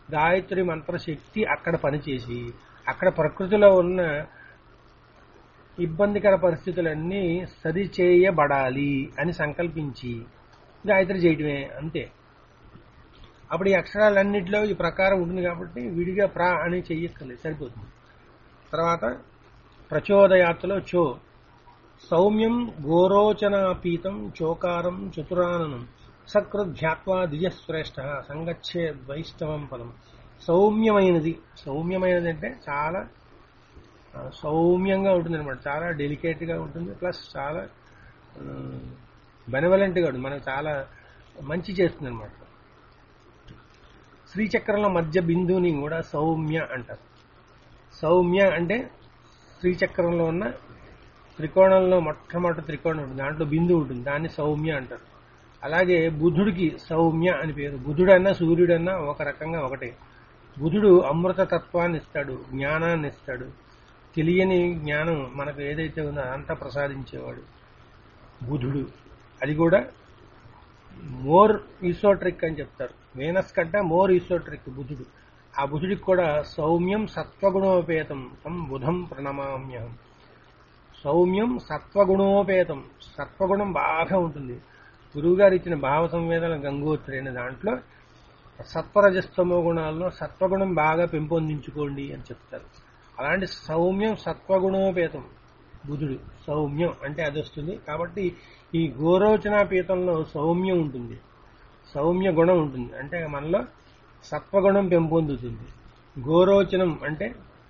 గాయత్రి మంత్ర శక్తి అక్కడ పనిచేసి అక్కడ ప్రకృతిలో ఉన్న ఇబ్బందికర పరిస్థితులన్నీ సరిచేయబడాలి అని సంకల్పించి గాయత్రి చేయటమే అంతే అప్పుడు ఈ అక్షరాలన్నింటిలో ఈ ప్రకారం ఉంటుంది కాబట్టి విడిగా ప్రా అని చెయ్యక్కర్లేదు సరిపోతుంది తర్వాత ప్రచోదయాత్రలో చో సౌమ్యం ఘోరోచనాపీతం చోకారం చతురాననం సకృధ్యాత్వా దిజశ్రేష్ఠ సంగచ్చే వైష్ణవం పదం సౌమ్యమైనది సౌమ్యమైనది అంటే చాలా ఆ, సౌమ్యంగా ఉంటుంది అనమాట చాలా డెలికేట్గా ఉంటుంది ప్లస్ చాలా బెనవలెంట్గా ఉంటుంది మనకు చాలా మంచి చేస్తుంది అనమాట శ్రీచక్రంలో మధ్య బిందువుని కూడా సౌమ్య అంటారు సౌమ్య అంటే శ్రీచక్రంలో ఉన్న త్రికోణంలో మొట్టమొదటి త్రికోణం ఉంటుంది దాంట్లో బిందువు ఉంటుంది దాన్ని సౌమ్య అంటారు అలాగే బుధుడికి సౌమ్య అని పేరు బుధుడన్నా సూర్యుడన్నా ఒక రకంగా ఒకటే బుధుడు అమృత తత్వాన్ని ఇస్తాడు జ్ఞానాన్ని ఇస్తాడు తెలియని జ్ఞానం మనకు ఏదైతే ఉందో అదంతా ప్రసాదించేవాడు బుధుడు అది కూడా మోర్ ఈసోట్రిక్ అని చెప్తారు వేనస్ కంటే మోర్ ఈసోట్రిక్ బుధుడు ఆ బుధుడికి కూడా సౌమ్యం సత్వగుణోపేతం తం బుధం ప్రణమామ్యహం సౌమ్యం సత్వగుణోపేతం సత్వగుణం బాగా ఉంటుంది గురువుగారు ఇచ్చిన భావ సంవేదన గంగోత్రి అనే దాంట్లో సత్వరజస్తమో గుణాల్లో సత్వగుణం బాగా పెంపొందించుకోండి అని చెప్తారు అలాంటి సౌమ్యం సత్వగుణోపేతం బుధుడు సౌమ్యం అంటే అది వస్తుంది కాబట్టి ఈ గోరోచనాపీతంలో సౌమ్యం ఉంటుంది సౌమ్య గుణం ఉంటుంది అంటే మనలో సత్వగుణం పెంపొందుతుంది గోరోచనం అంటే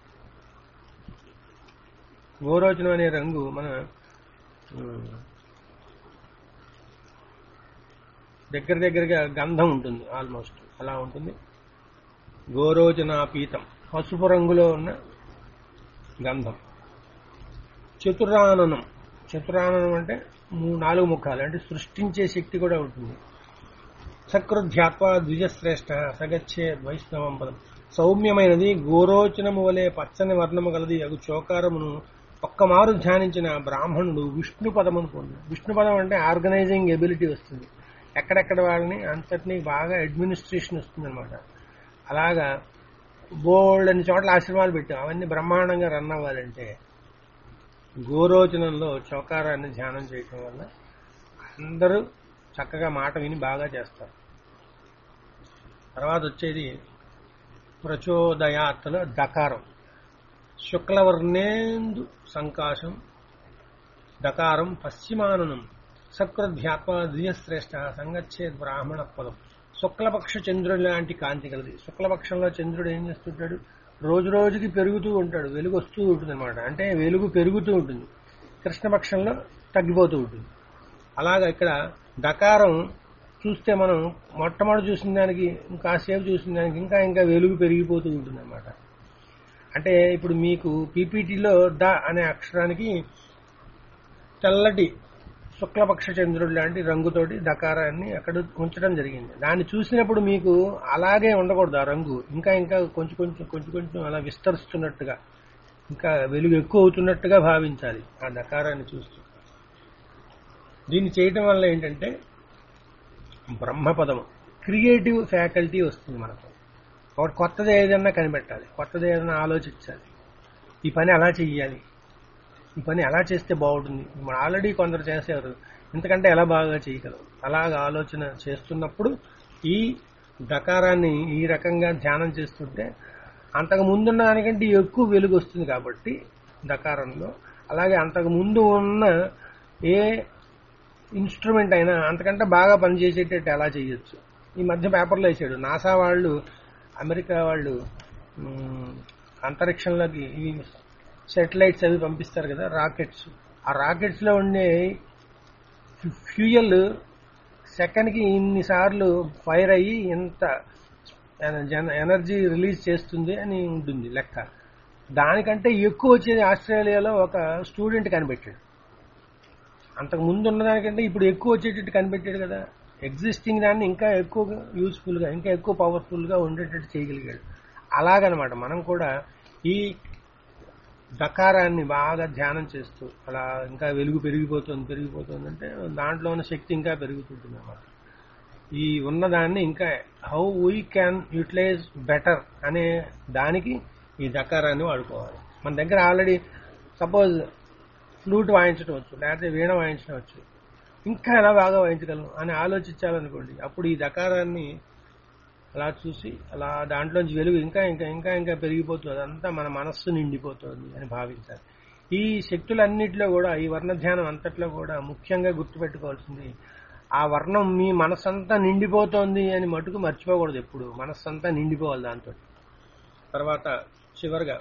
గోరోచనం అనే రంగు మన ఉమ్, దగ్గర దగ్గరగా గంధం ఉంటుంది ఆల్మోస్ట్ అలా ఉంటుంది గోరోచనాపీతం పసుపు రంగులో ఉన్న గంధం చతురాననం చతురాననం అంటే మూడు నాలుగు ముఖాలు అంటే సృష్టించే శక్తి కూడా ఉంటుంది సకృధ్యాత్వ ద్విజశ్రేష్ఠ సగచ్చే వైష్ణవం పదం సౌమ్యమైనది గోరోచనము వలె పచ్చని వర్ణము గలది అగు చోకారమును ఒక్కమారు ధ్యానించిన బ్రాహ్మణుడు విష్ణు పదమును పొందు విష్ణు పదం అంటే ఆర్గనైజింగ్ ఎబిలిటీ వస్తుంది ఎక్కడెక్కడ వాళ్ళని అంతటినీ బాగా అడ్మినిస్ట్రేషన్ వస్తుంది అనమాట అలాగా బోల్డ్ అన్ని చోట్ల ఆశ్రమాలు పెట్టాం అవన్నీ బ్రహ్మాండంగా రన్ అవ్వాలంటే గోరోచనంలో చౌకారాన్ని ధ్యానం చేయటం వల్ల అందరూ చక్కగా మాట విని బాగా చేస్తారు తర్వాత వచ్చేది ప్రచోదయాత్తుల దకారం శుక్లవర్ణేందు సంకాశం దకారం పశ్చిమాననం సకృధ్యాత్మ ద్వియశ్రేష్ఠ సంగచ్చేద్ బ్రాహ్మణ పదం శుక్లపక్ష చంద్రుడు లాంటి కాంతి కలది శుక్లపక్షంలో చంద్రుడు ఏం చేస్తుంటాడు రోజు రోజుకి పెరుగుతూ ఉంటాడు వెలుగు వస్తూ ఉంటుంది అనమాట అంటే వెలుగు పెరుగుతూ ఉంటుంది కృష్ణపక్షంలో తగ్గిపోతూ ఉంటుంది అలాగా ఇక్కడ దకారం చూస్తే మనం మొట్టమొదటి చూసిన దానికి కాసేపు చూసిన దానికి ఇంకా ఇంకా వెలుగు పెరిగిపోతూ ఉంటుంది అనమాట అంటే ఇప్పుడు మీకు పీపీటీలో ద అనే అక్షరానికి తెల్లటి శుక్లపక్ష చంద్రుడు లాంటి రంగుతోటి దకారాన్ని అక్కడ ఉంచడం జరిగింది దాన్ని చూసినప్పుడు మీకు అలాగే ఉండకూడదు ఆ రంగు ఇంకా ఇంకా కొంచెం కొంచెం కొంచెం కొంచెం అలా విస్తరిస్తున్నట్టుగా ఇంకా వెలుగు ఎక్కువ అవుతున్నట్టుగా భావించాలి ఆ దకారాన్ని చూస్తూ దీన్ని చేయటం వల్ల ఏంటంటే బ్రహ్మపదం క్రియేటివ్ ఫ్యాకల్టీ వస్తుంది మనకు ఒకటి కొత్తది ఏదైనా కనిపెట్టాలి కొత్తది ఏదైనా ఆలోచించాలి ఈ పని అలా చెయ్యాలి ఈ పని ఎలా చేస్తే బాగుంటుంది మనం ఆల్రెడీ కొందరు చేసేవారు ఇంతకంటే ఎలా బాగా చేయగలరు అలాగ ఆలోచన చేస్తున్నప్పుడు ఈ దకారాన్ని ఈ రకంగా ధ్యానం చేస్తుంటే అంతకు ముందున్న దానికంటే ఎక్కువ వెలుగు వస్తుంది కాబట్టి దకారంలో అలాగే అంతకు ముందు ఉన్న ఏ ఇన్స్ట్రుమెంట్ అయినా అంతకంటే బాగా పనిచేసేటట్టు ఎలా చేయొచ్చు ఈ మధ్య పేపర్లో వేసాడు నాసా వాళ్ళు అమెరికా వాళ్ళు మ్, అంతరిక్షంలోకి ఈ సెటిలైట్స్ అవి పంపిస్తారు కదా రాకెట్స్ ఆ రాకెట్స్ లో ఉండే ఫ్యూయల్ సెకండ్ కి ఇన్నిసార్లు ఫైర్ అయ్యి ఎంత జన- ఎనర్జీ రిలీజ్ చేస్తుంది అని ఉంటుంది లెక్క దానికంటే ఎక్కువ వచ్చేది ఆస్ట్రేలియాలో ఒక స్టూడెంట్ కనిపెట్టాడు అంతకు ముందు ఉన్నదానికంటే ఇప్పుడు ఎక్కువ వచ్చేటట్టు కనిపెట్టాడు కదా ఎగ్జిస్టింగ్ దాన్ని ఇంకా ఎక్కువ యూస్ఫుల్ గా ఇంకా ఎక్కువ పవర్ఫుల్ గా ఉండేటట్టు చేయగలిగాడు అలాగనమాట మనం కూడా ఈ దకారాన్ని బాగా ధ్యానం చేస్తూ అలా ఇంకా వెలుగు పెరిగిపోతుంది పెరిగిపోతుంది అంటే దాంట్లో ఉన్న శక్తి ఇంకా పెరుగుతుంటుంది అన్నమాట ఈ ఉన్నదాన్ని ఇంకా how we can utilize better అనే దానికి ఈ దకారాన్ని వాడుకోవాలి మన దగ్గర ఆల్రెడీ సపోజ్ ఫ్లూట్ వాయించడం వచ్చు లేకపోతే వీణ వాయించడం వచ్చు ఇంకా ఎలా బాగా వాయించగలం అని ఆలోచించాలనుకోండి అప్పుడు ఈ దకారాన్ని అలా చూసి అలా దాంట్లోంచి వెలుగు ఇంకా ఇంకా ఇంకా ఇంకా పెరిగిపోతుంది అదంతా మన మనస్సు నిండిపోతుంది అని భావించాలి ఈ శక్తులన్నిటిలో కూడా ఈ వర్ణ ధ్యానం అంతట్లో కూడా ముఖ్యంగా గుర్తుపెట్టుకోవాల్సింది ఆ వర్ణం మీ మనస్సంతా నిండిపోతోంది అని మటుకు మర్చిపోకూడదు ఎప్పుడు మనస్సంతా నిండిపోవాలి దాంతో తర్వాత చివరిగా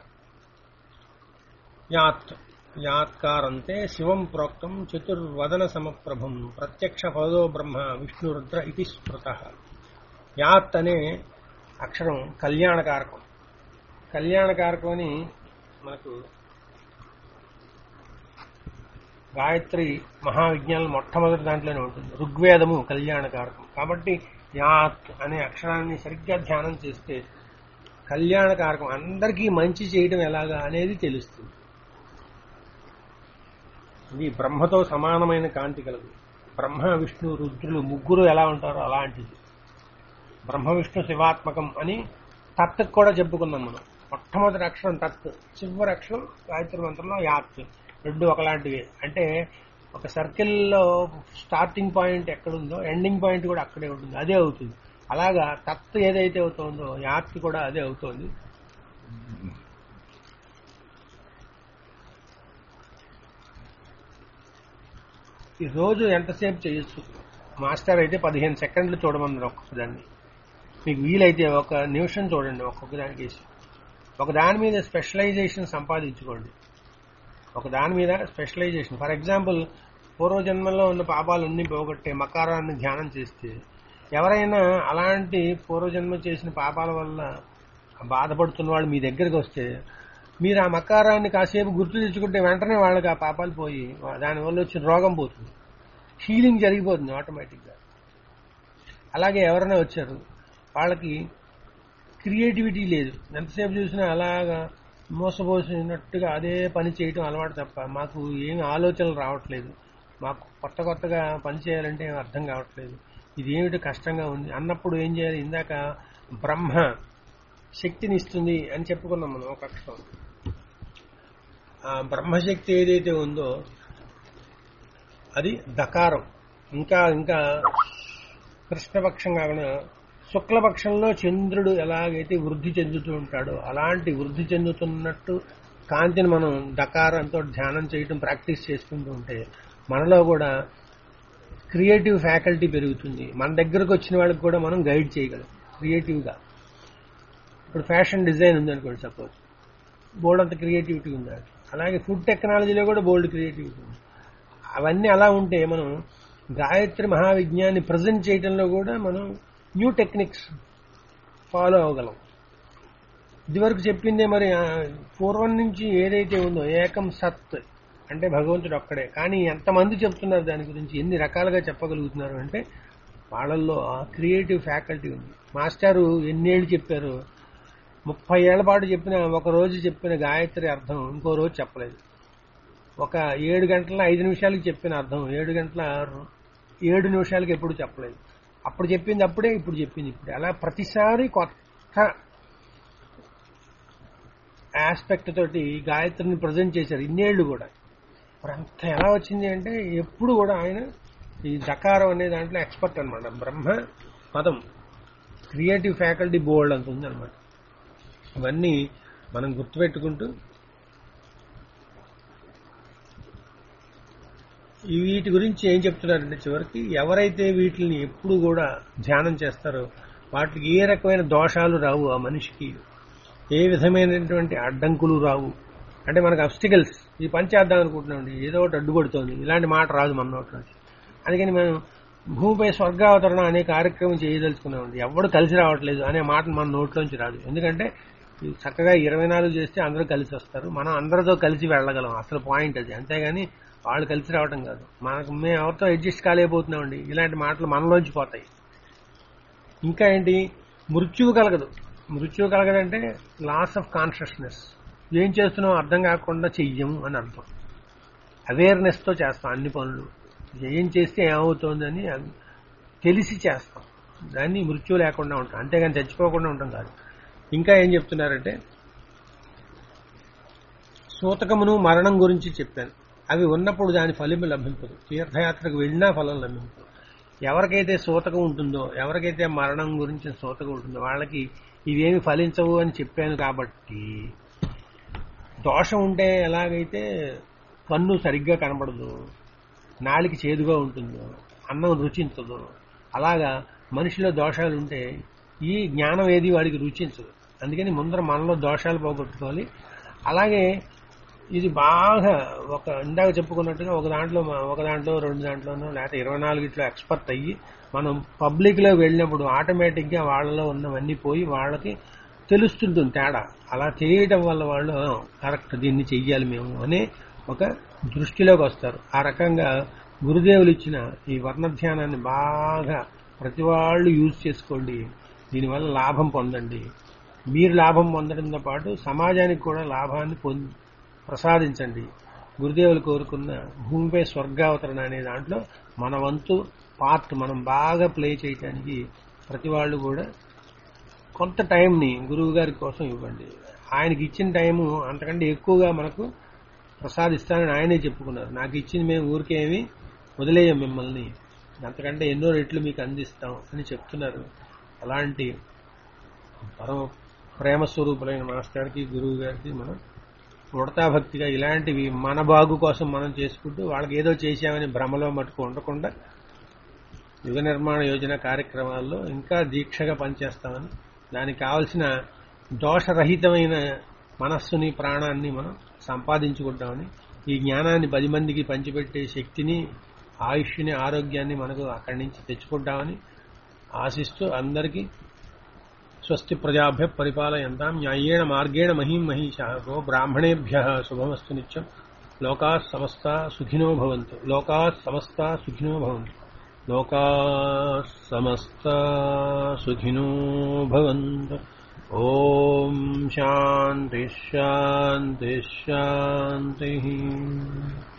యాత్ యాత్కారంతే శివం ప్రోక్తం చతుర్వదన సమప్రభం ప్రత్యక్ష పదో బ్రహ్మ విష్ణురుద్ర ఇది స్మృత యాత్ అనే అక్షరం కళ్యాణకారకం కళ్యాణకారకం అని మనకు గాయత్రి మహావిజ్ఞానం మొట్టమొదటి దాంట్లోనే ఉంటుంది ఋగ్వేదము కళ్యాణకారకం కాబట్టి యాత్ అనే అక్షరాన్ని సరిగ్గా ధ్యానం చేస్తే కళ్యాణకారకం అందరికీ మంచి చేయడం ఎలాగా అనేది తెలుస్తుంది ఇది బ్రహ్మతో సమానమైన కాంతి కలదు బ్రహ్మ విష్ణు రుద్రులు ముగ్గురు ఎలా ఉంటారో అలాంటిది బ్రహ్మ విష్ణు శివాత్మకం అని తత్ కూడా చెప్పుకున్నాం మనం మొట్టమొదటి అక్షరం తత్ చివరి అక్షరం గాయత్రి మంత్రంలో యాత్ రెండు ఒకలాంటివి అంటే ఒక సర్కిల్లో స్టార్టింగ్ పాయింట్ ఎక్కడుందో ఎండింగ్ పాయింట్ కూడా అక్కడే ఉంటుంది అదే అవుతుంది అలాగా తత్ ఏదైతే అవుతుందో యాత్ కూడా అదే అవుతుంది ఈ రోజు ఎంతసేపు చేయొచ్చు మాస్టర్ అయితే పదిహేను సెకండ్లు చూడమన్నారు ఒక్కొక్క దాన్ని మీకు వీలైతే ఒక నిమిషం చూడండి ఒక్కొక్క దానికి వేసి ఒక దాని మీద స్పెషలైజేషన్ సంపాదించుకోండి ఒక దాని మీద స్పెషలైజేషన్ ఫర్ ఎగ్జాంపుల్ పూర్వజన్మల్లో ఉన్న పాపాలన్నీ పోగొట్టే మకారాన్ని ధ్యానం చేస్తే ఎవరైనా అలాంటి పూర్వజన్మ చేసిన పాపాల వల్ల బాధపడుతున్న వాళ్ళు మీ దగ్గరికి వస్తే మీరు ఆ మకారాన్ని కాసేపు గుర్తు తెచ్చుకుంటే వెంటనే వాళ్ళకి ఆ పాపాలు పోయి దానివల్ల వచ్చిన రోగం పోతుంది హీలింగ్ జరిగిపోతుంది ఆటోమేటిక్గా అలాగే ఎవరైనా వచ్చారు వాళ్ళకి క్రియేటివిటీ లేదు ఎంతసేపు చూసినా అలాగా మోసపోసినట్టుగా అదే పని చేయటం అలవాటు తప్ప మాకు ఏమి ఆలోచనలు రావట్లేదు మాకు కొత్త కొత్తగా పని చేయాలంటే ఏం అర్థం కావట్లేదు ఇది ఏమిటి కష్టంగా ఉంది అన్నప్పుడు ఏం చేయాలి ఇందాక బ్రహ్మ శక్తిని ఇస్తుంది అని చెప్పుకున్నాం మనం ఒక అక్షరం ఆ బ్రహ్మశక్తి ఏదైతే ఉందో అది దకారం ఇంకా ఇంకా కృష్ణపక్షం కాకుండా శుక్లపక్షంలో చంద్రుడు ఎలాగైతే వృద్ధి చెందుతూ ఉంటాడో అలాంటి వృద్ధి చెందుతున్నట్టు కాంతిని మనం దకారంతో ధ్యానం చేయటం ప్రాక్టీస్ చేసుకుంటూ ఉంటే మనలో కూడా క్రియేటివ్ ఫ్యాకల్టీ పెరుగుతుంది మన దగ్గరకు వచ్చిన వాళ్ళకి కూడా మనం గైడ్ చేయగలం క్రియేటివ్గా ఇప్పుడు ఫ్యాషన్ డిజైన్ ఉందనుకోండి సపోజ్ బోల్డ్ అంత క్రియేటివిటీ ఉంది అలాగే ఫుడ్ టెక్నాలజీలో కూడా బోల్డ్ క్రియేటివిటీ ఉంది అవన్నీ అలా ఉంటే మనం గాయత్రి మహావిజ్ఞాన్ని ప్రజెంట్ చేయడంలో కూడా మనం న్యూ టెక్నిక్స్ ఫాలో అవ్వగలం ఇదివరకు చెప్పిందే మరి ఆ, పూర్వం నుంచి ఏదైతే ఉందో ఏకం సత్ అంటే భగవంతుడు ఒక్కడే కానీ ఎంతమంది చెప్తున్నారు దాని గురించి ఎన్ని రకాలుగా చెప్పగలుగుతున్నారు అంటే వాళ్ళల్లో ఆ క్రియేటివ్ ఫ్యాకల్టీ ఉంది మాస్టారు ఎన్నేళ్ళు చెప్పారు ముప్పై ఏళ్ల పాటు చెప్పిన ఒక రోజు చెప్పిన గాయత్రి అర్థం ఇంకో రోజు చెప్పలేదు ఒక ఏడు గంటల ఐదు నిమిషాలకి చెప్పిన అర్థం ఏడు గంటల ఏడు నిమిషాలకి ఎప్పుడు చెప్పలేదు అప్పుడు చెప్పింది అప్పుడే ఇప్పుడు చెప్పింది ఇప్పుడే అలా ప్రతిసారి కొత్త ఆస్పెక్ట్ తోటి గాయత్రిని ప్రజెంట్ చేశారు ఇన్నేళ్లు కూడా మరి అంత ఎలా వచ్చింది అంటే ఎప్పుడు కూడా ఆయన ఈ దకారం అనే దాంట్లో ఎక్స్పర్ట్ అనమాట బ్రహ్మ పదం క్రియేటివ్ ఫ్యాకల్టీ బోల్డ్ అంత ఉందన్నమాట ఇవన్నీ మనం గుర్తుపెట్టుకుంటూ ఈ వీటి గురించి ఏం చెప్తున్నారంటే చివరికి ఎవరైతే వీటిని ఎప్పుడు కూడా ధ్యానం చేస్తారో వాటికి ఏ రకమైన దోషాలు రావు ఆ మనిషికి ఏ విధమైనటువంటి అడ్డంకులు రావు అంటే మనకు అబ్స్టికల్స్ ఈ పని చేద్దాం అనుకుంటున్నామండి ఏదో ఒకటి అడ్డుపడుతోంది ఇలాంటి మాట రాదు మన నోటి నుంచి అందుకని మనం భూమిపై స్వర్గావతరణ అనే కార్యక్రమం చేయదలుచుకున్నామండి ఎవడు కలిసి రావట్లేదు అనే మాట మన నోట్లోంచి రాదు ఎందుకంటే ఇది చక్కగా ఇరవై నాలుగు చేస్తే అందరూ కలిసి వస్తారు మనం అందరితో కలిసి వెళ్ళగలం అసలు పాయింట్ అది అంతేగాని వాళ్ళు కలిసి రావటం కాదు మనకు మేము ఎవరితో అడ్జస్ట్ కాలేకపోతున్నామండి ఇలాంటి మాటలు మనలోంచి పోతాయి ఇంకా ఏంటి మృత్యువు కలగదు మృత్యువు కలగదంటే లాస్ ఆఫ్ కాన్షియస్నెస్ ఏం చేస్తున్నాం అర్థం కాకుండా చెయ్యము అని అర్థం అవేర్నెస్తో చేస్తాం అన్ని పనులు ఏం చేస్తే ఏమవుతోందని అది తెలిసి చేస్తాం దాన్ని మృత్యు లేకుండా ఉంటాం అంతేగాని చచ్చిపోకుండా ఉంటాం కాదు ఇంకా ఏం చెప్తున్నారంటే సూతకమును మరణం గురించి చెప్పాను అవి ఉన్నప్పుడు దాని ఫలితం లభించదు తీర్థయాత్రకు వెళ్ళినా ఫలం లభించదు ఎవరికైతే సూతకం ఉంటుందో ఎవరికైతే మరణం గురించి సూతకం ఉంటుందో వాళ్ళకి ఇవేమి ఫలించవు అని చెప్పాను కాబట్టి దోషం ఉంటే ఎలాగైతే కన్ను సరిగ్గా కనబడదు నాలికి చేదుగా ఉంటుందో అన్నం రుచించదు అలాగా మనిషిలో దోషాలు ఉంటే ఈ జ్ఞానం ఏది వాడికి రుచించదు అందుకని ముందర మనలో దోషాలు పోగొట్టుకోవాలి అలాగే ఇది బాగా ఒక ఇందాక చెప్పుకున్నట్టుగా ఒక దాంట్లో మ- ఒక దాంట్లో రెండు దాంట్లోనో లేకపోతే ఇరవై నాలుగిట్లో ఎక్స్పర్ట్ అయ్యి మనం పబ్లిక్ లో వెళ్ళినప్పుడు ఆటోమేటిక్ గా వాళ్ళలో ఉన్నవన్నీ పోయి వాళ్ళకి తెలుస్తుంటుంది తేడా అలా చేయటం వల్ల వాళ్ళు "ఆ, కరెక్ట్ దీన్ని చెయ్యాలి మేము అనే ఒక దృష్టిలోకి వస్తారు ఆ రకంగా గురుదేవులు ఇచ్చిన ఈ వర్ణ ధ్యానాన్ని బాగా ప్రతి వాళ్ళు యూజ్ చేసుకోండి దీనివల్ల లాభం పొందండి మీరు లాభం పొందడంతో పాటు సమాజానికి కూడా లాభాన్ని పొంది ప్రసాదించండి గురుదేవులు కోరుకున్న భూమిపై స్వర్గావతరణ అనే దాంట్లో మన వంతు పార్ట్ మనం బాగా ప్లే చేయటానికి ప్రతి వాళ్ళు కూడా కొంత టైంని గురువు గారి కోసం ఇవ్వండి ఆయనకి ఇచ్చిన టైము అంతకంటే ఎక్కువగా మనకు ప్రసాదిస్తానని ఆయనే చెప్పుకున్నారు నాకు ఇచ్చింది మేము ఊరికేమి వదిలేయం మిమ్మల్ని అంతకంటే ఎన్నో రెట్లు మీకు అందిస్తాం అని చెప్తున్నారు అలాంటి పరమ ప్రేమ స్వరూపులైన మాస్టర్కి గురువు గారికి మనం ఉడతా భక్తిగా ఇలాంటివి మన బాగు కోసం మనం చేసుకుంటూ వాళ్ళకి ఏదో చేశామని భ్రమలో మటుకు ఉండకుండా యుగ నిర్మాణ యోజన కార్యక్రమాల్లో ఇంకా దీక్షగా పనిచేస్తామని దానికి కావలసిన దోషరహితమైన మనస్సుని ప్రాణాన్ని మనం సంపాదించుకుంటామని ఈ జ్ఞానాన్ని పది మందికి పంచిపెట్టే శక్తిని ఆయుష్ని ఆరోగ్యాన్ని మనకు అక్కడి నుంచి తెచ్చుకుంటామని ఆశిస్తూ అందరికీ స్వస్తి ప్రజాభ్య పరిపాలయంతాం న్యాయేణ మార్గేణ మహీం మహిషా గో బ్రాహ్మణేభ్య శుభమస్తు నిత్యం లోకా సమస్త సుఖినో భవంతు లోకా సమస్త సుఖినో భవంతు లోకా సమస్త సుఖినో భవంతు ఓం శాంతి శాంతి శాంతి